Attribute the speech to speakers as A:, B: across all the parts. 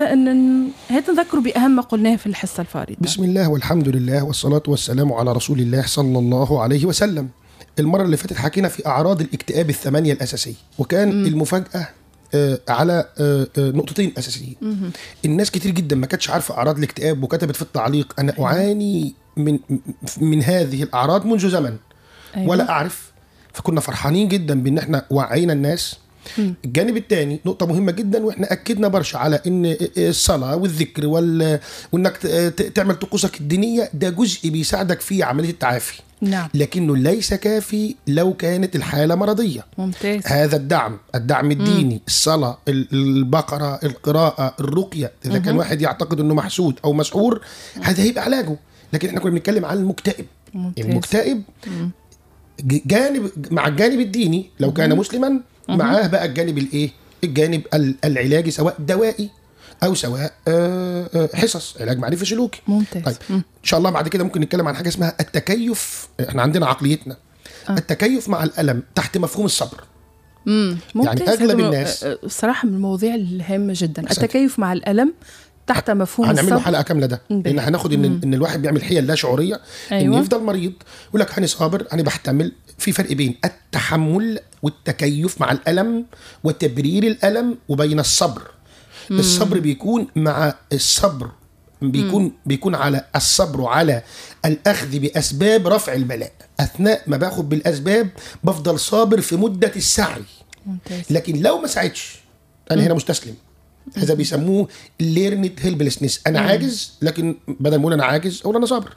A: ان هات نذكروا باهم ما قلناه في الحصه الفارطه
B: بسم الله والحمد لله والصلاة والسلام على رسول الله صلى الله عليه وسلم المرة اللي فاتت حكينا في أعراض الاكتئاب الثمانية الأساسية وكان مم. المفاجأة آه، على آه، آه، نقطتين أساسيين الناس كتير جدا ما كانتش عارفة أعراض الاكتئاب وكتبت في التعليق أنا أعاني من من هذه الأعراض منذ زمن
A: أيوة.
B: ولا أعرف فكنا فرحانين جدا بان احنا وعينا الناس الجانب الثاني نقطة مهمة جدا واحنا اكدنا برشا على ان الصلاة والذكر وال... وانك ت- ت- تعمل طقوسك الدينية ده جزء بيساعدك في عملية التعافي
A: نعم
B: لكنه ليس كافي لو كانت الحالة مرضية
A: ممتاز
B: هذا الدعم الدعم الديني الصلاة ال- البقرة القراءة الرقية إذا كان واحد يعتقد أنه محسود أو مسحور هذا هيبقى علاجه لكن احنا كنا بنتكلم عن المكتئب
A: ممتاز.
B: المكتئب ج- جانب مع الجانب الديني لو كان مسلما معاه بقى الجانب الايه الجانب ال- العلاجي سواء دوائي او سواء آه، آه، حصص علاج معرفي سلوكي
A: ممتاز.
B: طيب
A: مم.
B: ان شاء الله بعد كده ممكن نتكلم عن حاجه اسمها التكيف احنا عندنا عقليتنا التكيف مع الالم تحت مفهوم الصبر
A: مم.
B: يعني
A: ممتاز.
B: أغلب
A: هذا مو-
B: الناس-
A: آه، صراحه من المواضيع الهامه جدا
B: أحسنت.
A: التكيف مع الالم تحت مفهوم
B: هنعمل له
A: الصبر
B: حلقه كامله ده
A: مم.
B: لان هناخد ان ان الواحد بيعمل حيل لا شعوريه ان
A: أيوة.
B: يفضل مريض يقول لك انا صابر انا بحتمل في فرق بين التحمل والتكيف مع الالم وتبرير الالم وبين الصبر الصبر بيكون مع الصبر بيكون بيكون على الصبر على الاخذ باسباب رفع البلاء اثناء ما باخد بالاسباب بفضل صابر في مده السعي
A: ممتاز
B: لكن لو ما ساعدش انا هنا مستسلم هذا بيسموه ليرنت هيلبلسنس انا عاجز لكن بدل ما اقول انا عاجز اقول انا صابر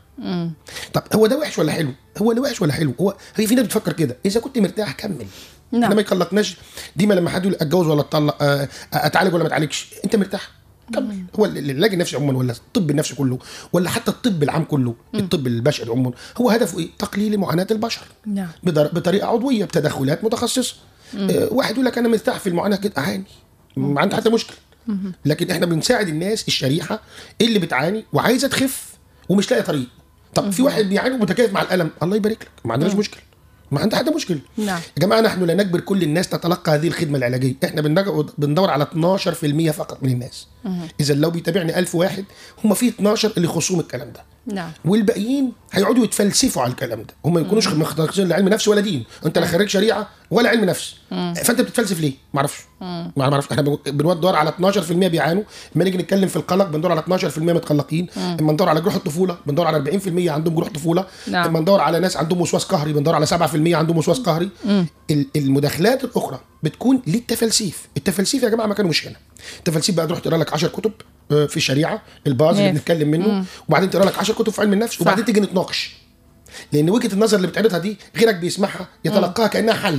B: طب هو ده وحش ولا حلو هو اللي وحش ولا حلو هو هي في ناس بتفكر كده اذا كنت مرتاح كمل
A: نعم.
B: احنا ما يقلقناش ديما لما حد يقول اتجوز ولا اتطلق آه، اتعالج ولا ما اتعالجش انت مرتاح كمل هو ال- العلاج النفسي عموما ولا الطب النفسي كله ولا حتى الطب العام كله الطب البشري عموما هو هدفه ايه تقليل معاناه البشر
A: نعم
B: بدر- بطريقه عضويه بتدخلات متخصصه آه، واحد يقول لك انا مرتاح في المعاناه كده اعاني ما عندي حتى مشكله لكن احنا بنساعد الناس الشريحه اللي بتعاني وعايزه تخف ومش لاقي طريق طب في واحد بيعاني ومتكيف مع الالم الله يبارك لك ما عندناش مشكله ما عندنا حتى مشكله
A: نعم.
B: يا جماعه نحن لا نجبر كل الناس تتلقى هذه الخدمه العلاجيه احنا بندور بندور على 12% فقط من الناس اذا لو بيتابعني 1000 واحد هم في 12 اللي يخصهم الكلام ده
A: نعم
B: والباقيين هيقعدوا يتفلسفوا على الكلام ده هم ما يكونوش مختصين لا علم نفس ولا دين انت لا خريج شريعه ولا علم نفس فانت بتتفلسف ليه ما اعرفش ما اعرفش احنا بندور على 12% بيعانوا لما نيجي نتكلم في القلق بندور على 12% متقلقين اما ندور على جروح الطفوله بندور على 40% عندهم جروح طفوله
A: نعم.
B: اما ندور على ناس عندهم وسواس قهري بندور على 7% عندهم وسواس قهري ال- المداخلات الاخرى بتكون للتفلسيف التفلسيف يا جماعه مكانه مش هنا التفلسيف بقى تروح تقرا لك 10 كتب آه، في الشريعه الباز اللي
A: نعم.
B: بنتكلم منه وبعدين تقرا لك 10 كتب في علم النفس وبعدين تيجي نتناقش لان وجهه النظر اللي بتعرضها دي غيرك بيسمعها يتلقاها كانها حل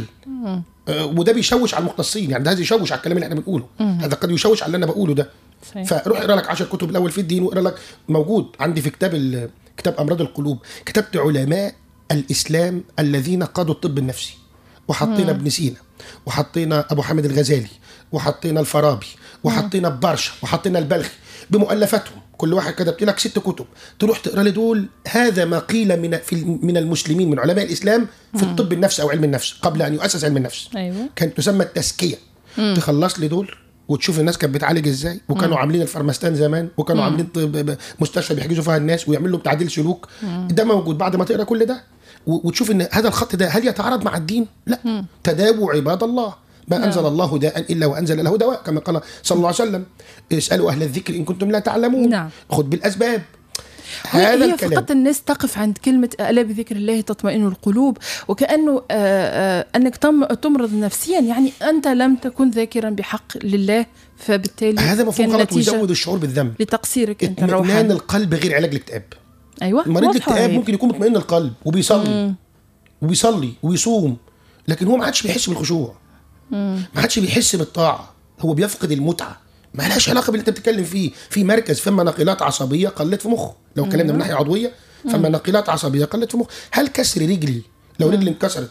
B: آه، وده بيشوش على المختصين يعني ده عايز يشوش على الكلام اللي احنا بنقوله هذا قد يشوش على اللي انا بقوله ده
A: صحيح.
B: فروح اقرا لك 10 كتب الاول في الدين واقرا لك موجود عندي في كتاب ال- كتاب امراض القلوب كتبت علماء الاسلام الذين قادوا الطب النفسي وحطينا ابن سينا وحطينا ابو حامد الغزالي وحطينا الفارابي وحطينا برشا وحطينا البلخي بمؤلفاتهم كل واحد كتبت لك ست كتب تروح تقرا لي دول هذا ما قيل من في من المسلمين من علماء الاسلام في الطب النفس او علم النفس قبل ان يؤسس علم النفس
A: أيوة.
B: كانت تسمى التزكيه تخلص لي دول وتشوف الناس كانت بتعالج ازاي وكانوا عاملين الفرمستان زمان وكانوا عاملين طب- ب- مستشفى بيحجزوا فيها الناس ويعملوا تعديل سلوك ده موجود بعد ما تقرا كل ده و- وتشوف ان هذا الخط ده هل يتعارض مع الدين؟ لا تداووا عباد الله ما انزل الله داء الا وانزل له دواء كما قال صلى الله عليه وسلم اسالوا اهل الذكر ان كنتم لا تعلمون
A: نعم.
B: خذ بالاسباب
A: هي,
B: هذا
A: هي
B: الكلام
A: فقط الناس تقف عند كلمة ألا بذكر الله تطمئن القلوب وكأنه آه، آه، أنك تم تمرض نفسيا يعني أنت لم تكن ذاكرا بحق لله فبالتالي
B: هذا مفهوم
A: كان
B: غلط
A: نتيجة
B: ويزود الشعور بالذنب
A: لتقصيرك أنت
B: اطمئنان
A: الروحاني
B: القلب غير علاج الاكتئاب
A: أيوة
B: مريض
A: واضحة
B: الاكتئاب
A: هي.
B: ممكن يكون مطمئن القلب وبيصلي وبيصلي ويصوم لكن هو ما عادش بيحس بالخشوع ما عادش بيحس بالطاعه هو بيفقد المتعه ما لهاش علاقه باللي انت بتتكلم فيه في مركز فما ناقلات عصبيه قلت في مخه لو اتكلمنا من ناحيه عضويه فما ناقلات عصبيه قلت في مخه هل كسر رجلي لو رجلي انكسرت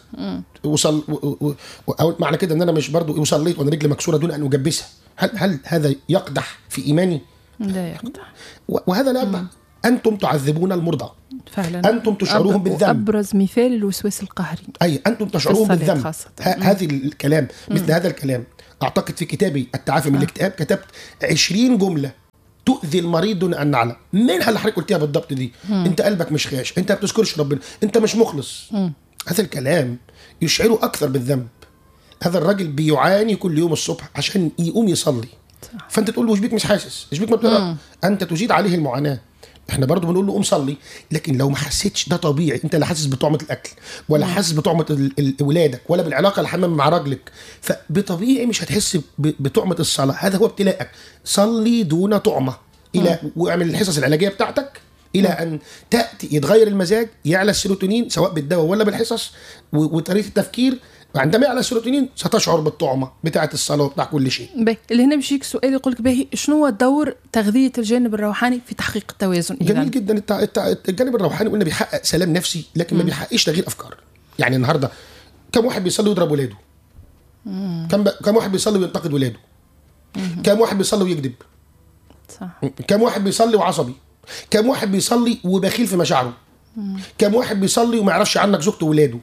B: وصل و- و- و- او معنى كده ان انا مش برضو وصليت وانا رجلي مكسوره دون ان اجبسها هل هل هذا يقدح في ايماني
A: لا يقطع
B: و- وهذا لا يقدح انتم تعذبون المرضى
A: فعلا
B: أنتم تشعروهم
A: أب-
B: بالذنب.
A: أبرز مثال الوسواس القهري
B: اي انتم تشعرون
A: الصلاة
B: بالذنب
A: خاصة.
B: ه- هذه الكلام مثل هذا الكلام اعتقد في كتابي التعافي من الاكتئاب كتبت 20 جمله تؤذي المريض دون ان نعلم منها اللي حضرتك قلتيها بالضبط دي انت قلبك مش خاش انت ما بتذكرش ربنا انت مش مخلص هذا الكلام يشعره اكثر بالذنب هذا الراجل بيعاني كل يوم الصبح عشان يقوم يصلي فانت تقول له بيك مش حاسس بيك ما بتقرا انت تزيد عليه المعاناه احنا برضو بنقول له قوم صلي لكن لو ما حسيتش ده طبيعي انت لا حاسس بطعمه الاكل ولا حاسس بطعمه ال- ال- ولادك ولا بالعلاقه الحمام مع راجلك فبطبيعي مش هتحس ب- بطعمه الصلاه هذا هو ابتلاءك صلي دون طعمه الى واعمل الحصص العلاجيه بتاعتك الى ان تاتي يتغير المزاج يعلى السيروتونين سواء بالدواء ولا بالحصص و- وطريقه التفكير وعندما يعلى السيروتونين ستشعر بالطعمه بتاعه الصلاه وبتاع كل شيء
A: باهي اللي هنا بيجيك سؤال يقول لك باهي شنو هو دور تغذيه الجانب الروحاني في تحقيق التوازن إذن؟
B: جميل جدا التع... التع... الجانب الروحاني قلنا بيحقق سلام نفسي لكن ما بيحققش تغيير افكار يعني النهارده كم واحد بيصلي ويضرب ولاده كم ب... كم واحد بيصلي وينتقد ولاده كم واحد بيصلي ويكذب
A: صح
B: كم واحد بيصلي وعصبي كم واحد بيصلي وبخيل في مشاعره كم واحد بيصلي وما يعرفش عنك زوجته وولاده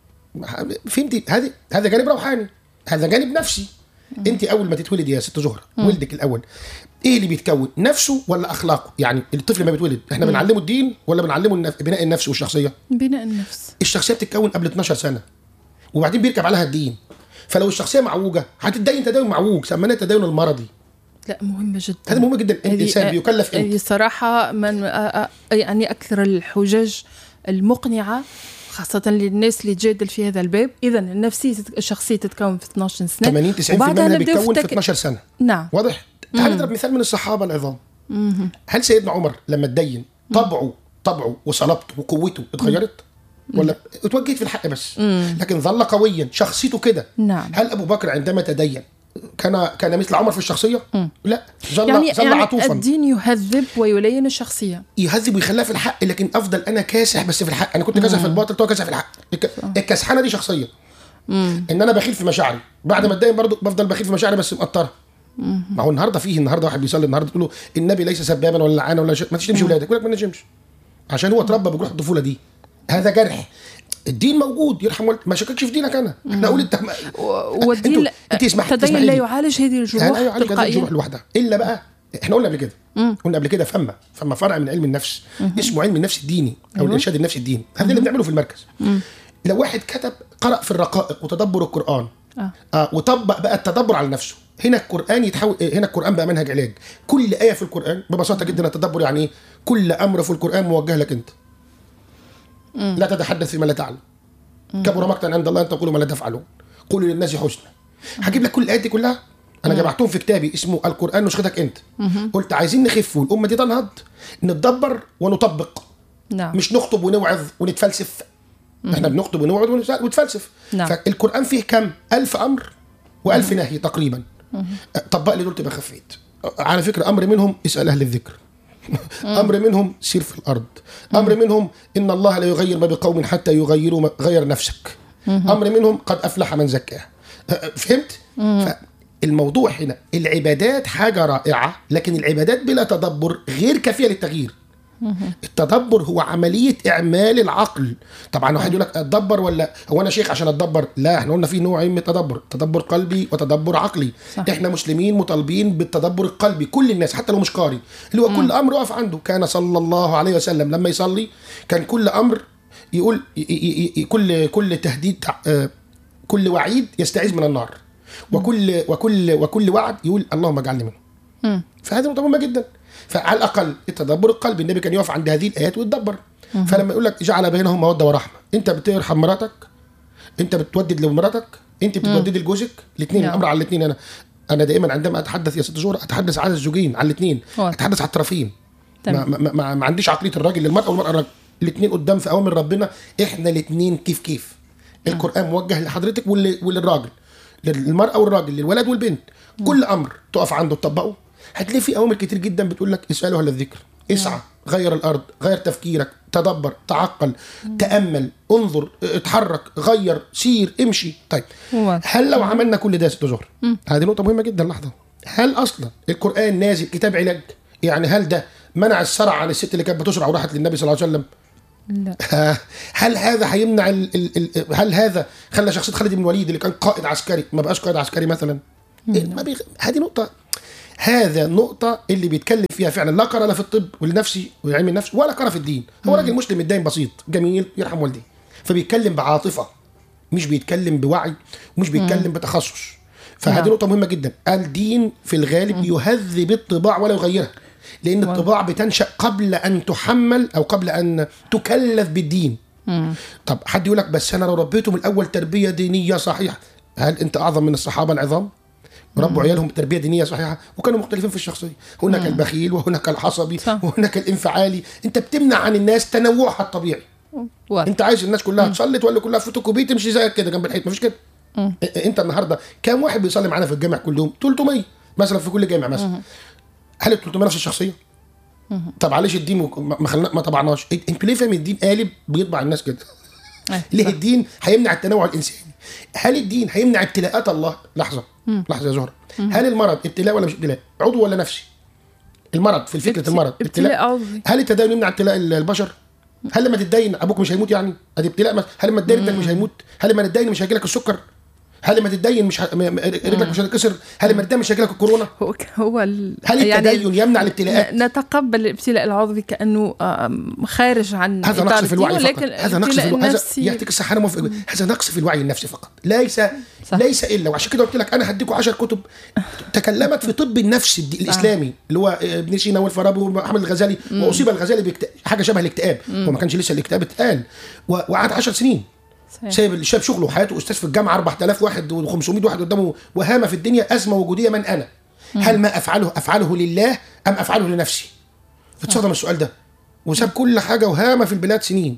B: فهمتي هذه هذا جانب روحاني هذا جانب نفسي انت اول ما تتولد يا ست زهره ولدك الاول ايه اللي بيتكون نفسه ولا اخلاقه يعني الطفل لما بيتولد احنا بنعلمه الدين ولا بنعلمه النف... بناء النفس والشخصيه
A: بناء النفس
B: الشخصيه بتتكون قبل 12 سنه وبعدين بيركب عليها الدين فلو الشخصيه معوجه هتتدين تدين معوج سميناه التدين المرضي
A: لا مهمة جدا
B: هذا مهم جدا
A: هذه-
B: الانسان بيكلف
A: هذه
B: امتى
A: صراحة من آه، آه، يعني أكثر الحجج المقنعة خاصة للناس اللي تجادل في هذا الباب إذا النفسية تت- الشخصية تتكون في 12 سنة
B: 80 90%
A: وبعدها
B: منها
A: نبدأ
B: بيتكون في
A: التك-
B: 12 سنه
A: نعم
B: واضح تعال نضرب مثال من الصحابه العظام هل سيدنا عمر لما اتدين طبعه طبعه وصلابته وقوته اتغيرت ولا اتوجهت في الحق بس لكن ظل قويا شخصيته كده
A: نعم.
B: هل ابو بكر عندما تدين كان كان مثل عمر في الشخصيه لا ظل
A: يعني,
B: ظل
A: يعني
B: عطوفا
A: الدين يهذب ويلين الشخصية
B: يهذب ويخليها في الحق لكن افضل انا كاسح بس في الحق انا كنت كاسح في الباطل تو كاسح في الحق الك- الكسحانه دي شخصيه ان انا بخيل في مشاعري بعد ما اتدين برضه بفضل بخيل في مشاعري بس مقطره ما هو النهارده فيه النهارده واحد بيصلي النهارده تقول له النبي ليس سبابا ولا لعانا ولا شيء ما تشتمش ولادك يقول لك ما نشتمش عشان هو اتربى بجروح الطفوله دي هذا جرح الدين موجود يرحم والد ما شككش في دينك انا احنا اقول انت
A: والدين
B: انتوا- انت اسمح
A: التدين
B: اسمحي
A: لا
B: لي.
A: يعالج هذه الجروح
B: لا يعالج هذه
A: تلقائيا
B: الجروح لوحدها الا بقى احنا قلنا قبل كده قلنا قبل كده فما فما فرع من علم النفس اسمه علم النفس الديني او الارشاد النفسي الديني هذا اللي بنعمله في المركز لو واحد كتب قرأ في الرقائق وتدبر القرآن
A: آه.
B: آه وطبق بقى التدبر على نفسه هنا القرآن يتحول هنا القرآن بقى منهج علاج كل آية في القرآن ببساطة جدا التدبر يعني ايه كل أمر في القرآن موجه لك أنت لا تتحدث فيما لا تعلم كبر مقتا عند الله ان تقولوا ما لا تفعلون قولوا للناس حسنا هجيب لك كل الايات دي كلها انا جمعتهم في كتابي اسمه القران نسختك انت قلت عايزين نخف والامه دي تنهض نتدبر ونطبق
A: نعم
B: مش نخطب ونوعظ ونتفلسف احنا بنخطب ونوعظ ونت- ونتفلسف
A: نعم.
B: فالقران فيه كم ألف امر وألف نهي تقريبا طبق لي دول تبقى خفيت على فكره امر منهم اسال اهل الذكر امر منهم سير في الارض امر منهم ان الله لا يغير ما بقوم حتى يغيروا ما غير نفسك امر منهم قد افلح من زكاه فهمت فالموضوع هنا العبادات حاجه رائعه لكن العبادات بلا تدبر غير كافيه للتغيير التدبر هو عمليه اعمال العقل طبعا واحد يقول لك اتدبر ولا هو انا شيخ عشان اتدبر لا احنا قلنا في نوعين من التدبر تدبر قلبي وتدبر عقلي
A: صح.
B: احنا مسلمين مطالبين بالتدبر القلبي كل الناس حتى لو مش قاري اللي هو كل امر يقف عنده كان صلى الله عليه وسلم لما يصلي كان كل امر يقول ي- ي- ي- كل كل تهديد آه، كل وعيد يستعيذ من النار وكل وكل وكل وعد يقول اللهم اجعلني منه
A: مم.
B: فهذه نقطه مهمه جدا فعلى الاقل التدبر القلبي النبي كان يقف عند هذه الايات ويتدبر فلما يقول لك جعل بينهم موده ورحمه انت بترحم مراتك انت بتودد لمراتك انت بتودد لجوزك الاثنين
A: نعم.
B: الامر على الاثنين انا انا دائما عندما اتحدث يا ست جوره اتحدث على الزوجين على الاثنين
A: واضح.
B: اتحدث على الطرفين ما,
A: تمام.
B: ما, ما, ما عنديش عقليه الراجل للمراه والمراه الراجل الاثنين قدام في اوامر ربنا احنا الاثنين كيف كيف القران موجه لحضرتك ول- وللراجل للمراه والراجل للولد والبنت كل امر تقف عنده تطبقه هتلاقي في اوامر كتير جدا بتقول لك اسالوا اهل الذكر اسعى غير الارض غير تفكيرك تدبر تعقل تامل انظر اتحرك غير سير امشي طيب
A: واضح.
B: هل لو عملنا كل ده يا ست زهر هذه نقطه مهمه جدا لحظه هل اصلا القران نازل كتاب علاج يعني هل ده منع الصرع عن الست اللي كانت بتسرع وراحت للنبي صلى الله عليه وسلم
A: لا
B: هل هذا هيمنع ال ال ال هل هذا خلى شخصيه خالد بن الوليد اللي كان قائد عسكري ما بقاش قائد عسكري مثلا إيه ما بيغ... هذه نقطه هذا النقطة اللي بيتكلم فيها فعلا لا قرا لا في الطب والنفسي وعلم النفس ولا قرا في الدين هو راجل مسلم متدين بسيط جميل يرحم والديه فبيتكلم بعاطفة مش بيتكلم بوعي ومش بيتكلم بتخصص فهذه
A: نعم.
B: نقطة مهمة جدا الدين في الغالب يهذب الطباع ولا يغيرها لأن
A: واو.
B: الطباع بتنشأ قبل أن تحمل أو قبل أن تكلف بالدين طب حد يقول لك بس أنا لو ربيته من الأول تربية دينية صحيحة هل أنت أعظم من الصحابة العظام؟ ربوا عيالهم بتربيه دينيه صحيحه وكانوا مختلفين في الشخصيه هناك البخيل وهناك العصبي
A: صح.
B: وهناك الانفعالي انت بتمنع عن الناس تنوعها الطبيعي
A: واضح
B: انت عايز الناس كلها تصلي ولا كلها فوتوكوبي تمشي زيك كده جنب الحيط مفيش كده اه- انت النهارده كام واحد بيصلي معانا في الجامع كل يوم 300 مثلا في كل جامع مثلا هل ال 300 نفس الشخصيه طب معلش الدين وك- ما ما خلنا ما طبعناش انتوا ليه فاهم الدين قالب بيطبع الناس كده
A: أي،
B: ليه
A: صح.
B: الدين هيمنع التنوع الانساني هل الدين هيمنع ابتلاءات الله لحظه لحظه يا زهره هل المرض ابتلاء ولا مش ابتلاء عضو ولا نفسي المرض في فكره
A: ابت-
B: المرض
A: ابتلاء عضوي.
B: هل التدين يمنع ابتلاء البشر هل لما تتدين ابوك مش هيموت يعني ادي ابتلاء مثلا هل لما تدين ابنك مش هيموت هل لما تتدين مش هيجيلك السكر هل لما تتدين مش ه... م- م- رجلك مش هتتكسر هل لما تتدين مش هيجيلك الكورونا
A: هو هو ال...
B: هل التدين يمنع الابتلاءات
A: ن- نتقبل الابتلاء العضوي كانه آم، خارج عن
B: هذا
A: إطار
B: نقص في الوعي
A: الدين،
B: فقط
A: ولكن
B: هذا نقص في
A: الابتلاء
B: الوعي هذا
A: النفسي
B: يعطيك الصحه انا موافق هذا نقص في الوعي النفسي فقط ليس
A: صح.
B: ليس الا وعشان كده قلت لك انا هديكوا 10 كتب تكلمت في طب النفس الد- الاسلامي اللي هو ابن سينا والفارابي ومحمد الغزالي واصيب الغزالي باكت... حاجه شبه الاكتئاب هو ما كانش لسه الاكتئاب اتقال و- وقعد 10 سنين
A: صحيح.
B: سايب الشاب شغله وحياته استاذ في الجامعه 4000 واحد و500 واحد قدامه وهامه في الدنيا ازمه وجوديه من انا هل ما افعله افعله لله ام افعله لنفسي اتصدم السؤال ده وساب كل حاجه وهامه في البلاد سنين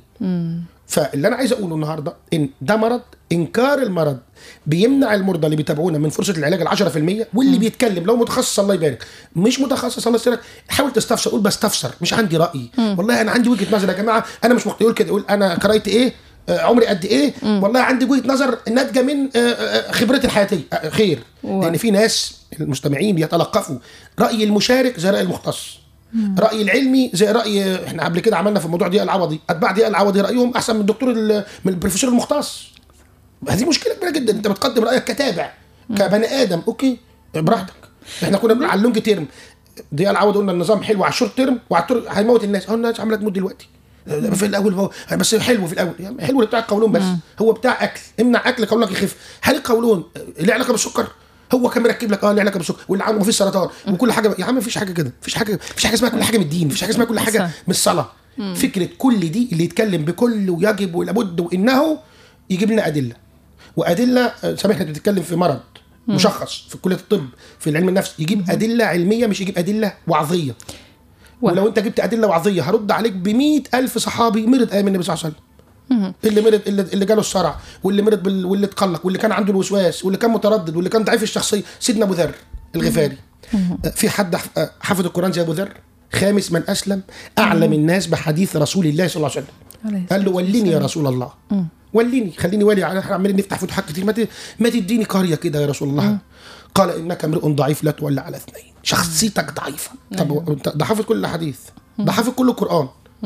B: فاللي انا عايز اقوله النهارده ان ده مرض انكار المرض بيمنع المرضى اللي بيتابعونا من فرصه العلاج ال 10% واللي بيتكلم لو متخصص الله يبارك مش متخصص الله يسلمك حاول تستفسر قول بستفسر مش عندي راي والله انا عندي وجهه نظر يا جماعه انا مش مقتنع يقول كده يقول انا قرايت ايه آه، عمري قد ايه والله عندي وجهه نظر ناتجه من آه، آه، خبرتي الحياتيه آه، خير
A: واو.
B: لان في ناس المستمعين بيتلقفوا راي المشارك زي راي المختص راي العلمي زي راي احنا قبل كده عملنا في الموضوع ضياء العوضي اتباع ضياء العوضي رايهم احسن من الدكتور ال- من البروفيسور المختص هذه مشكله كبيره جدا انت بتقدم رايك كتابع كبني ادم اوكي براحتك احنا كنا بنقول على اللونج تيرم ضياء العوضي قلنا النظام حلو على الشورت تيرم وعلى التر... هيموت الناس اهو الناس عماله تموت دلوقتي في الاول هو بس حلو في الاول يعني حلو اللي بتاع القولون بس هو بتاع اكل امنع اكل قولونك يخف هل القولون له علاقه بالسكر هو كان مركب لك اه له علاقه بالسكر واللي عنده في سرطان وكل حاجه يا عم مفيش حاجه كده مفيش حاجه مفيش حاجه اسمها كل حاجه من الدين مفيش حاجه اسمها كل حاجه
A: صح.
B: من الصلاه فكره كل دي اللي يتكلم بكل ويجب ولابد وانه يجيب لنا ادله وادله آه، سامحني انت بتتكلم في مرض مشخص في كليه الطب في العلم النفس يجيب ادله علميه مش يجيب ادله وعظيه
A: واو.
B: ولو انت جبت ادله وعظيه هرد عليك ب ألف صحابي مرض ايام النبي صلى الله عليه وسلم اللي مرض اللي, اللي جاله الصرع واللي مرض بال... واللي اتقلق واللي كان عنده الوسواس واللي كان متردد واللي كان ضعيف الشخصيه سيدنا ابو ذر الغفاري آه، في حد ح- آه، حفظ القران زي ابو ذر خامس من اسلم اعلم الناس بحديث رسول الله صلى الله عليه وسلم
A: عليه
B: قال له وليني يا رسول الله وليني خليني ولي على احنا عمالين نفتح فتوحات كتير ما ت- ما تديني قريه كده يا رسول الله قال انك امرؤ ضعيف لا تولى على اثنين شخصيتك ضعيفه طب هو- انت- ده حافظ كل الاحاديث ده حافظ كل القران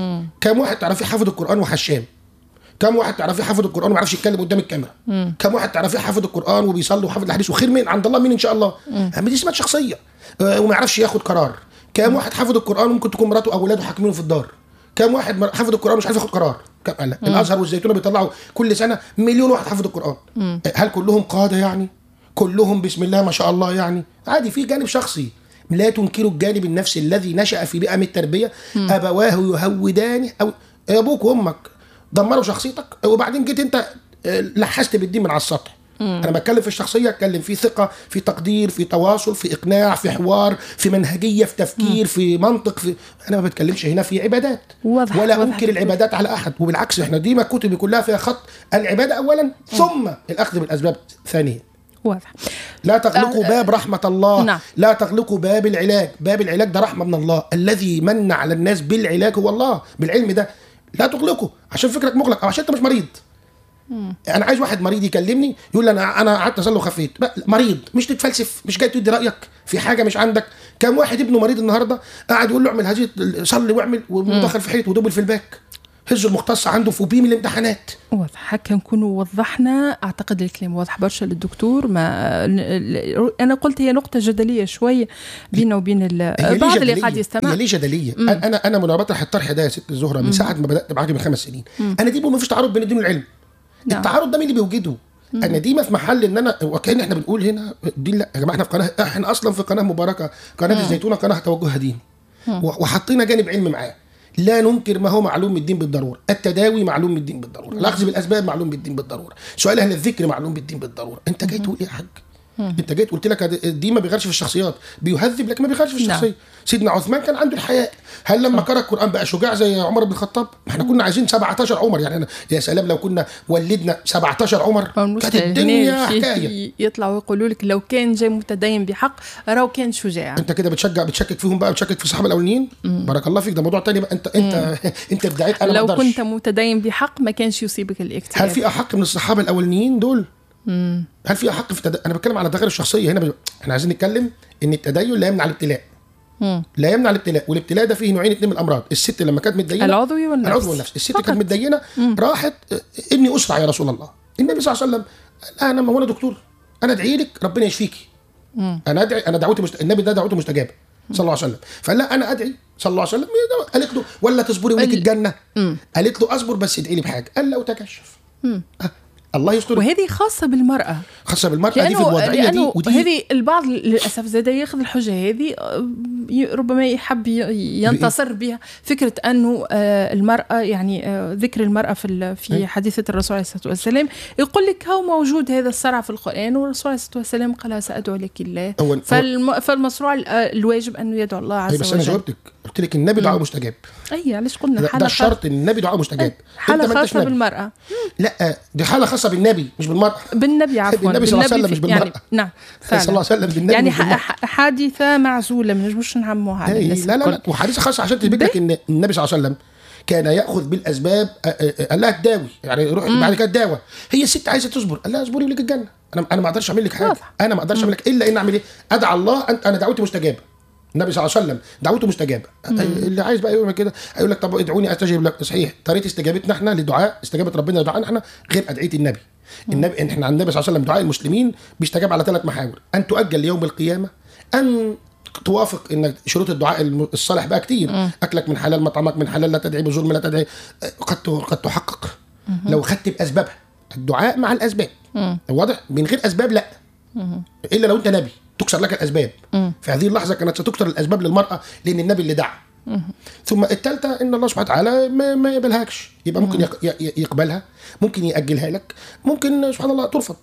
B: كم واحد تعرفي حافظ القران وحشام كم واحد تعرفيه حافظ القران وما يعرفش يتكلم قدام الكاميرا كم واحد تعرفيه حافظ القران وبيصلي وحافظ الحديث وخير من عند الله مين ان شاء الله اما دي اسمها شخصيه آه، وما يعرفش ياخد قرار كم واحد حافظ القران وممكن تكون مراته او اولاده حاكمينه في الدار كم واحد مر- حافظ القران مش عارف ياخد قرار كم لا الازهر والزيتونه بيطلعوا كل سنه مليون واحد حافظ القران آه، هل كلهم قاده يعني كلهم بسم الله ما شاء الله يعني عادي في جانب شخصي لا تنكروا الجانب النفسي الذي نشأ في بيئة من التربية أبواه يهودانه أو أبوك وأمك دمروا شخصيتك وبعدين جيت أنت آه، لحست بالدين من على السطح انا بتكلم في الشخصيه اتكلم في ثقه في تقدير في تواصل في اقناع في حوار في منهجيه في تفكير في منطق في انا ما بتكلمش هنا في عبادات
A: واضح-
B: ولا
A: واضح
B: انكر العبادات على احد وبالعكس احنا دي ما كتبي كلها فيها خط العباده اولا ثم الاخذ بالاسباب ثانيا
A: واضح
B: لا تغلقوا
A: آه،
B: باب رحمة الله
A: نعم.
B: لا تغلقوا باب العلاج باب العلاج ده رحمة من الله الذي من على الناس بالعلاج هو الله بالعلم ده لا تغلقه عشان فكرك مغلق او عشان انت مش مريض انا عايز واحد مريض يكلمني يقول لي انا انا قعدت اصلي وخفيت لا، مريض مش تتفلسف مش جاي تدي رايك في حاجه مش عندك كم واحد ابنه مريض النهارده قاعد يقول له اعمل هذه صلي واعمل ودخل في حيط ودبل في الباك هزوا المختص عنده فوبيه من الامتحانات
A: واضح هكا نكونوا وضحنا اعتقد الكلام واضح برشا للدكتور ما انا قلت هي نقطه جدليه شويه بيننا وبين ال-
B: هي ليه
A: بعض اللي
B: جدلية؟
A: قاعد يستمع
B: هي ليه جدليه انا انا من بطرح الطرح ده يا ست الزهره من ساعه ما بدات معاكي من خمس سنين انا دي ما فيش تعارض بين الدين والعلم
A: نعم.
B: التعارض ده مين اللي بيوجده انا دي ما في محل ان انا وكان احنا بنقول هنا دي لا يا جماعه احنا في قناه احنا اصلا في قناه مباركه قناه الزيتونه قناه توجهها ديني و- وحطينا جانب علم معاه لا ننكر ما هو معلوم من الدين بالضروره التداوي معلوم من الدين بالضروره الاخذ بالاسباب معلوم بالدين بالضروره سؤال اهل الذكر معلوم بالدين بالضروره انت جاي تقول ايه يا حاج انت جيت قلت لك الدين ما بيغيرش في الشخصيات بيهذب لكن ما بيغيرش في
A: نعم.
B: الشخصيه سيدنا عثمان كان عنده الحياء هل لما قرأ القرآن بقى شجاع زي عمر بن الخطاب ما احنا كنا عايزين 17 عمر يعني أنا يا سلام لو كنا ولدنا 17 عمر كانت الدنيا حكايه
A: يطلعوا ويقولوا لك لو كان جاي متدين بحق راهو كان شجاع
B: انت كده بتشجع بتشكك فيهم بقى بتشكك في الصحابه الاولانيين بارك الله فيك ده موضوع تاني بقى انت انت انت ادعيت انا ما
A: لو
B: اقدرش
A: كنت متدين بحق ما كانش يصيبك الاكتئاب
B: هل في احق من الصحابه الاولانيين دول هل في احق في التد... انا بتكلم على التغير الشخصيه هنا ب... احنا عايزين نتكلم ان التدين لا يمنع الابتلاء
A: مم.
B: لا يمنع الابتلاء والابتلاء ده فيه نوعين اتنين من الامراض الست لما كانت متدينه
A: العضوي والنفسي
B: العضو والنفس الست
A: فقط.
B: كانت متدينه راحت اه، ابني اسرع يا رسول الله النبي صلى الله عليه وسلم قال انا ما هو انا دكتور انا ادعي لك ربنا يشفيكي انا ادعي انا دعوتي مست... النبي ده دعوته مستجابه صلى الله عليه وسلم فقال لا انا ادعي صلى الله عليه وسلم إيه ده؟ قالت له ولا تصبري ولك
A: ال-
B: الجنه قالت له اصبر بس ادعي لي بحاجه قال لا وتكشف أه. الله يستر
A: وهذه خاصة بالمرأة
B: خاصه بالمراه دي في
A: لأنه,
B: الوضعيه دي
A: لأنه
B: ودي
A: هذه البعض للأسف زاد ياخذ الحجة هذه آه، ي- ربما يحب ي- ينتصر بها فكرة أنه آه، المرأة يعني آه، ذكر المرأة في ال- في حديثة الرسول عليه الصلاة والسلام يقول لك هو موجود هذا الصرع في القرآن والرسول عليه الصلاة والسلام قال سأدعو لك الله
B: هو- هو-
A: فالم فالمشروع ال- آه، الواجب أنه يدعو الله
B: أي
A: عز
B: بس انا
A: وجل
B: جاوبتك قلت لك النبي دعاء مستجاب
A: أي علاش قلنا
B: ده, ده
A: حالة
B: الشرط ان النبي دعاء مستجاب
A: خاصة حالة
B: أنت ما أنتش
A: خاصة
B: نبي.
A: بالمرأة
B: لا دي حاله خاصه بالنبي مش بالمراه
A: بالنبي عفوا
B: بالنبي صلى الله عليه وسلم
A: في-
B: مش بالمرأة.
A: يعني نعم فعلا.
B: صلى الله عليه وسلم بالنبي
A: يعني
B: مش بالمرأة.
A: ح- ح- حادثة معزولة ما نجموش نعموها على
B: إيه،
A: الناس
B: لا لا
A: الكل.
B: لا وحديث خاص عشان تثبت لك ان النبي صلى الله عليه وسلم كان ياخذ بالاسباب أ- أ- قال لها تداوي يعني روح بعد كده تداوى هي الست عايزه تصبر قال لها اصبري ولك الجنه انا انا ما اقدرش اعمل لك حاجه
A: واضح.
B: انا ما اقدرش اعمل لك الا ان اعمل ايه ادعى الله أنت انا دعوتي مستجابه النبي صلى الله عليه وسلم دعوته مستجابه اللي عايز بقى يقول كده هيقول لك طب ادعوني استجيب لك صحيح طريقه استجابتنا احنا لدعاء استجابه ربنا لدعائنا احنا غير ادعيه النبي النبي احنا عند النبي صلى الله عليه وسلم دعاء المسلمين بيستجاب على ثلاث محاور ان تؤجل ليوم القيامه ان توافق ان شروط الدعاء الم- الصالح بقى كتير اكلك من حلال مطعمك من حلال لا تدعي بظلم لا تدعي أه، قد ت- قد تحقق لو خدت باسبابها الدعاء مع الاسباب واضح من غير اسباب لا الا لو انت نبي تكسر لك الاسباب في هذه اللحظه كانت ستكسر الاسباب للمراه لان النبي اللي دعا ثم الثالثه ان الله سبحانه وتعالى ما, ما يقبلهاش يبقى ممكن يق- ي- يقبلها ممكن ياجلها لك ممكن سبحان الله ترفض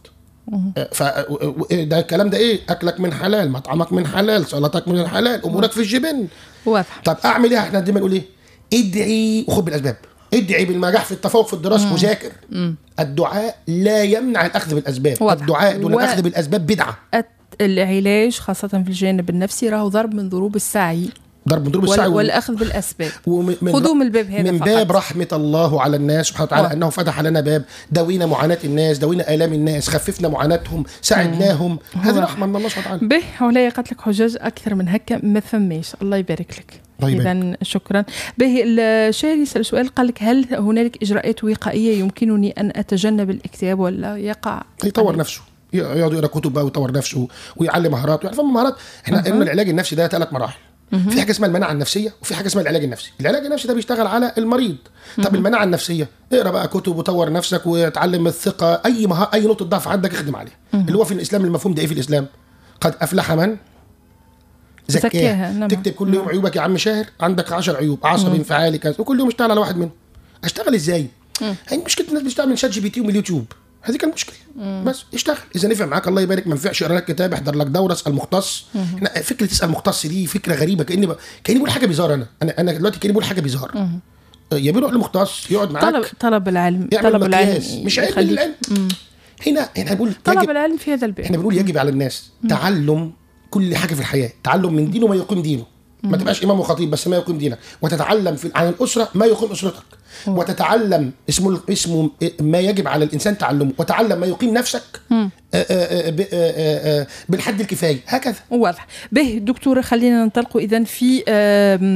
B: ف ده الكلام ده ايه اكلك من حلال مطعمك من حلال صلاتك من حلال امورك في الجبن
A: واضح
B: طب اعمل ايه احنا دايما نقول ايه ادعي وخد بالاسباب ادعي بالنجاح في التفوق في الدراسه وذاكر الدعاء لا يمنع الاخذ بالاسباب
A: واضح.
B: الدعاء دون
A: و-
B: الاخذ بالاسباب بدعه
A: الت- العلاج خاصة في الجانب النفسي راهو ضرب من ضروب السعي
B: ضرب من ضروب
A: وال-
B: السعي و-
A: والأخذ بالأسباب
B: ومن من
A: خذوه من الباب هذا
B: من
A: فقط.
B: باب رحمة الله على الناس سبحانه وتعالى
A: آه.
B: أنه فتح لنا باب داوينا معاناة الناس داوينا آلام الناس خففنا معاناتهم ساعدناهم هذه رحمة من الله سبحانه وتعالى
A: به ولا قالت لك حجاج أكثر من هكا ما فماش الله يبارك لك
B: الله يبارك.
A: إذا شكرا به الشاعر يسأل سؤال قال لك هل هنالك إجراءات وقائية يمكنني أن أتجنب الاكتئاب ولا يقع
B: يطور نفسه يقعد يقرا كتب بقى ويطور نفسه ويعلم مهارات ويعرف مهارات احنا قلنا العلاج النفسي ده ثلاث مراحل في حاجه اسمها المناعه النفسيه وفي حاجه اسمها العلاج النفسي العلاج النفسي ده بيشتغل على المريض طب المناعه النفسيه اقرا بقى كتب وطور نفسك وتعلم الثقه اي مها... اي نقطه ضعف عندك اخدم عليها اللي هو في الاسلام المفهوم ده ايه في الاسلام قد افلح من
A: زكاها،
B: زكاها
A: نعم.
B: تكتب كل يوم عيوبك يا عم شاهر عندك 10 عيوب عصبي انفعالي كذا وكل يوم اشتغل على واحد منهم اشتغل ازاي هي مشكله الناس بتشتغل من شات جي بي تي ومن اليوتيوب هذه كان مشكله بس اشتغل اذا نفع معاك الله يبارك ما نفعش اقرا لك كتاب احضر لك دوره اسال مختص احنا فكره تسال مختص دي فكره غريبه كاني ب... كاني بقول حاجه بيزار انا انا انا دلوقتي كاني بقول حاجه بيزار يا بيروح لمختص يقعد معاك
A: طلب طلب العلم
B: يعمل
A: طلب العلم
B: مقياس مش علم
A: يخليك-
B: العلم هنا هنا بنقول
A: طلب
B: يجب
A: العلم في هذا الباب
B: احنا بنقول يجب على الناس تعلم كل حاجه في الحياه تعلم من دينه ما يقيم دينه ما تبقاش امام وخطيب بس ما يقيم دينك وتتعلم في عن الاسره ما يقيم اسرتك وتتعلم اسمه اسمه ما يجب على الانسان تعلمه وتعلم ما يقيم نفسك آه، آه، آه، ب- آه، آه، آه، بالحد الكفايه هكذا
A: واضح به دكتورة خلينا ننطلق إذا في آم،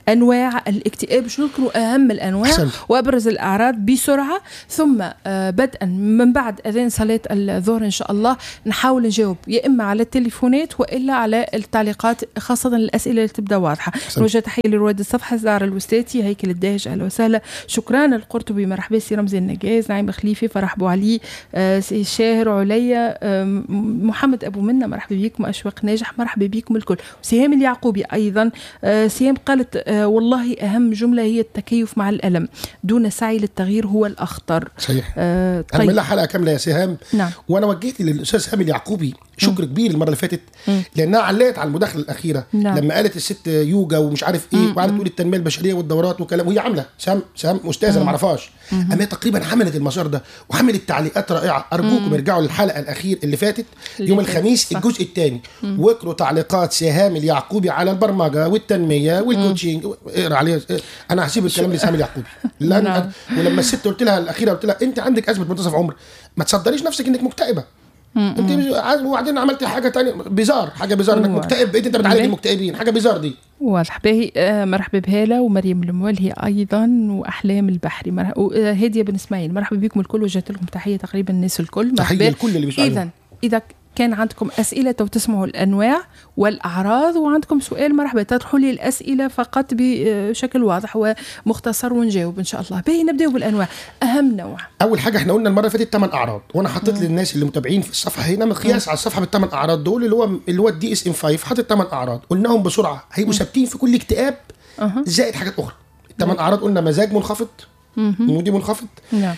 A: انواع الاكتئاب شنو يكونوا اهم الانواع
B: أحسنت.
A: وابرز الاعراض بسرعه ثم آه، بدءا من بعد اذان صلاه الظهر ان شاء الله نحاول نجاوب يا اما على التليفونات والا على التعليقات خاصه الاسئله اللي تبدا واضحه نوجه تحيه لرواد الصفحه زار الوستاتي هيكل الداهج اهلا وسهلا شكرا القرطبي مرحبا سي رمزي النجاز نعيم خليفي فرح بو علي آه، سي شاهر عليا آم، محمد ابو منى مرحبا بكم اشواق ناجح مرحبا بكم الكل سهام اليعقوبي ايضا آه، سهام قالت آه، والله اهم جمله هي التكيف مع الالم دون سعي للتغيير هو الاخطر
B: صحيح
A: آه،
B: انا من
A: طيب
B: لها حلقه كامله يا سهام
A: نعم
B: وانا وجهت للاستاذ سامي اليعقوبي شكر كبير المره اللي فاتت لانها علقت على المداخله الاخيره
A: نعم.
B: لما قالت الست يوجا ومش عارف ايه وقعدت تقول التنميه البشريه والدورات وكلام وهي عامله سام سام استاذه انا ما اعرفهاش اما هي تقريبا حملت المسار ده وحملت تعليقات رائعه ارجوكم ارجعوا للحلقه الاخير اللي فاتت
A: اللي
B: يوم
A: فاتت،
B: الخميس
A: صح.
B: الجزء الثاني واقروا تعليقات سهام اليعقوبي على البرمجه والتنميه والكوتشنج اقرا عليه انا هسيب الكلام لسهام اليعقوبي لن
A: نعم.
B: ولما الست قلت لها الاخيره قلت لها انت عندك ازمه منتصف عمر ما تصدريش نفسك انك مكتئبه انت مش- عاد- وبعدين عملتي حاجه تانية بيزار حاجه بيزار انك
A: هو.
B: مكتئب بقيت انت بتعالج
A: ليه؟
B: المكتئبين حاجه بيزار دي
A: واضح باهي آه، مرحبا بهالة ومريم المولهي ايضا واحلام البحري مرح- وهاديه بن اسماعيل مرحبا بكم الكل وجهت لكم تحيه تقريبا الناس الكل
B: تحية لكل اللي بيسمعونا.
A: اذا اذا كان عندكم اسئله تو تسمعوا الانواع والاعراض وعندكم سؤال مرحبا تطرحوا لي الاسئله فقط بشكل واضح ومختصر ونجاوب ان شاء الله باهي نبداو بالانواع اهم نوع
B: اول حاجه احنا قلنا المره اللي فاتت ثمان اعراض وانا حطيت للناس اللي متابعين في الصفحه هنا مقياس على الصفحه بالثمان اعراض دول اللي هو اللي هو الدي اس ام 5 حاطط ثمان اعراض قلناهم بسرعه هيبقوا ثابتين في كل اكتئاب
A: أها.
B: زائد حاجات اخرى الثمان اعراض قلنا مزاج منخفض مودي منخفض
A: نعم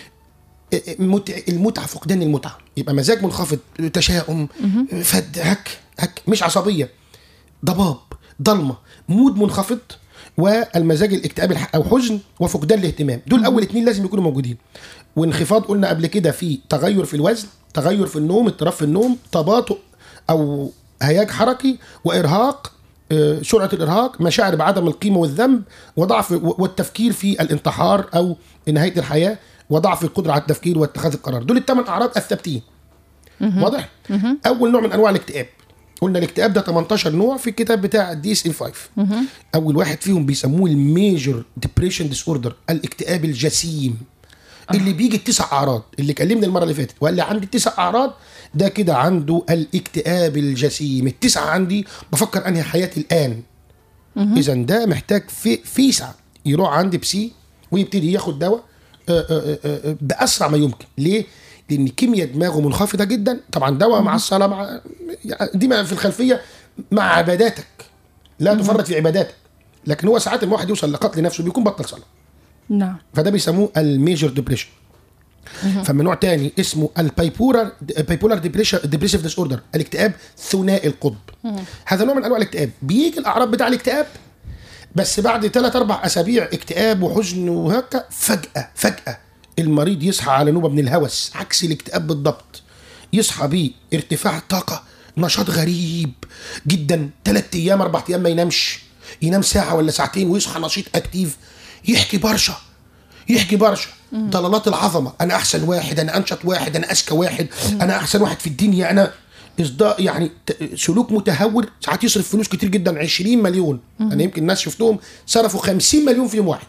B: متع المتعه فقدان المتعه يبقى مزاج منخفض تشاؤم فد هك هك مش عصبيه ضباب ضلمه مود منخفض والمزاج الاكتئاب الح- او حزن وفقدان الاهتمام دول اول اتنين لازم يكونوا موجودين وانخفاض قلنا قبل كده في تغير في الوزن تغير في النوم اضطراب في النوم تباطؤ او هياج حركي وارهاق آه، سرعه الارهاق مشاعر بعدم القيمه والذنب وضعف والتفكير في الانتحار او نهايه الحياه وضعف القدره على التفكير واتخاذ القرار دول الثمان اعراض الثابتين واضح اول نوع من انواع الاكتئاب قلنا الاكتئاب ده 18 نوع في الكتاب بتاع الدي اس ام 5 اول واحد فيهم بيسموه الميجر ديبريشن ديس اوردر الاكتئاب الجسيم اللي بيجي التسع اعراض اللي كلمني المره اللي فاتت وقال لي عندي التسع اعراض ده كده عنده الاكتئاب الجسيم التسعه عندي بفكر انهي حياتي الان اذا ده محتاج في فيسع يروح عند بسي ويبتدي ياخد دواء آه، آه، آه، آه، باسرع ما يمكن ليه لان كيمياء دماغه منخفضه جدا طبعا دواء مع الصلاه مع يعني دي ما في الخلفيه مع عباداتك لا تفرط في عباداتك لكن هو ساعات الواحد يوصل لقتل نفسه بيكون بطل صلاه
A: نعم
B: فده بيسموه الميجر ديبريشن فمن نوع تاني اسمه البايبولار بايبولار ديبريشن ديبريسيف ديس اوردر الاكتئاب ثنائي القطب هذا نوع من انواع الاكتئاب بيجي الاعراض بتاع الاكتئاب بس بعد ثلاث اربع اسابيع اكتئاب وحزن وهكا فجاه فجاه المريض يصحى على نوبه من الهوس عكس الاكتئاب بالضبط يصحى بيه ارتفاع طاقه نشاط غريب جدا ثلاث ايام اربع ايام ما ينامش ينام ساعه ولا ساعتين ويصحى نشيط اكتيف يحكي برشا يحكي برشا ضلالات العظمه انا احسن واحد انا انشط واحد انا اذكى واحد انا احسن واحد في الدنيا انا اصداء يعني ت- سلوك متهور ساعات يصرف فلوس كتير جدا 20 مليون انا يمكن الناس شفتهم صرفوا 50 مليون في يوم واحد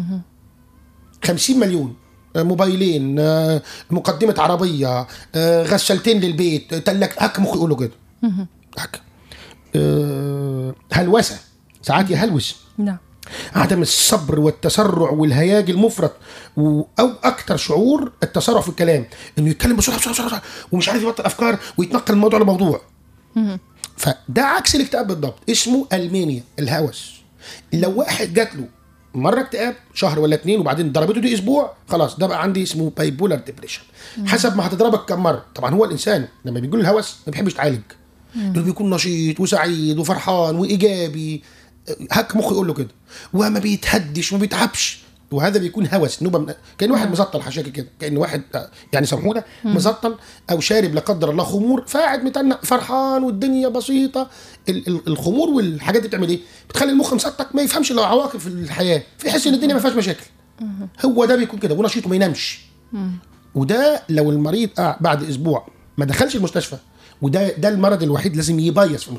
B: 50 مليون آه، موبايلين آه، مقدمة عربية آه، غسالتين للبيت تلاك هك مخ يقولوا كده هك آه، هلوسة ساعات يهلوس
A: نعم
B: عدم الصبر والتسرع والهياج المفرط و... او اكتر شعور التسرع في الكلام انه يتكلم بسرعه بسرعه بسرعه ومش عارف يبطل افكار ويتنقل من موضوع لموضوع فده عكس الاكتئاب بالضبط اسمه المانيا الهوس لو واحد جات له مره اكتئاب شهر ولا اتنين وبعدين ضربته دي اسبوع خلاص ده بقى عندي اسمه بايبولار ديبريشن حسب ما هتضربك كم مره طبعا هو الانسان لما بيجي له الهوس ما بيحبش يتعالج دول بيكون نشيط وسعيد وفرحان وايجابي هك مخه يقول له كده وما بيتهدش وما بيتعبش وهذا بيكون هوس نوبه من كان واحد مزطل حشاكي كده كان واحد آه، يعني سامحونا مزطل او شارب لا قدر الله خمور فقاعد متنق فرحان والدنيا بسيطه ال- ال- الخمور والحاجات دي بتعمل ايه؟ بتخلي المخ مسطك ما يفهمش الا عواقب في الحياه فيحس ان الدنيا ما فيهاش مشاكل هو ده بيكون كده ونشيط وما ينامش وده لو المريض قع- بعد اسبوع ما دخلش المستشفى وده ده المرض الوحيد لازم يبيص في المستشفى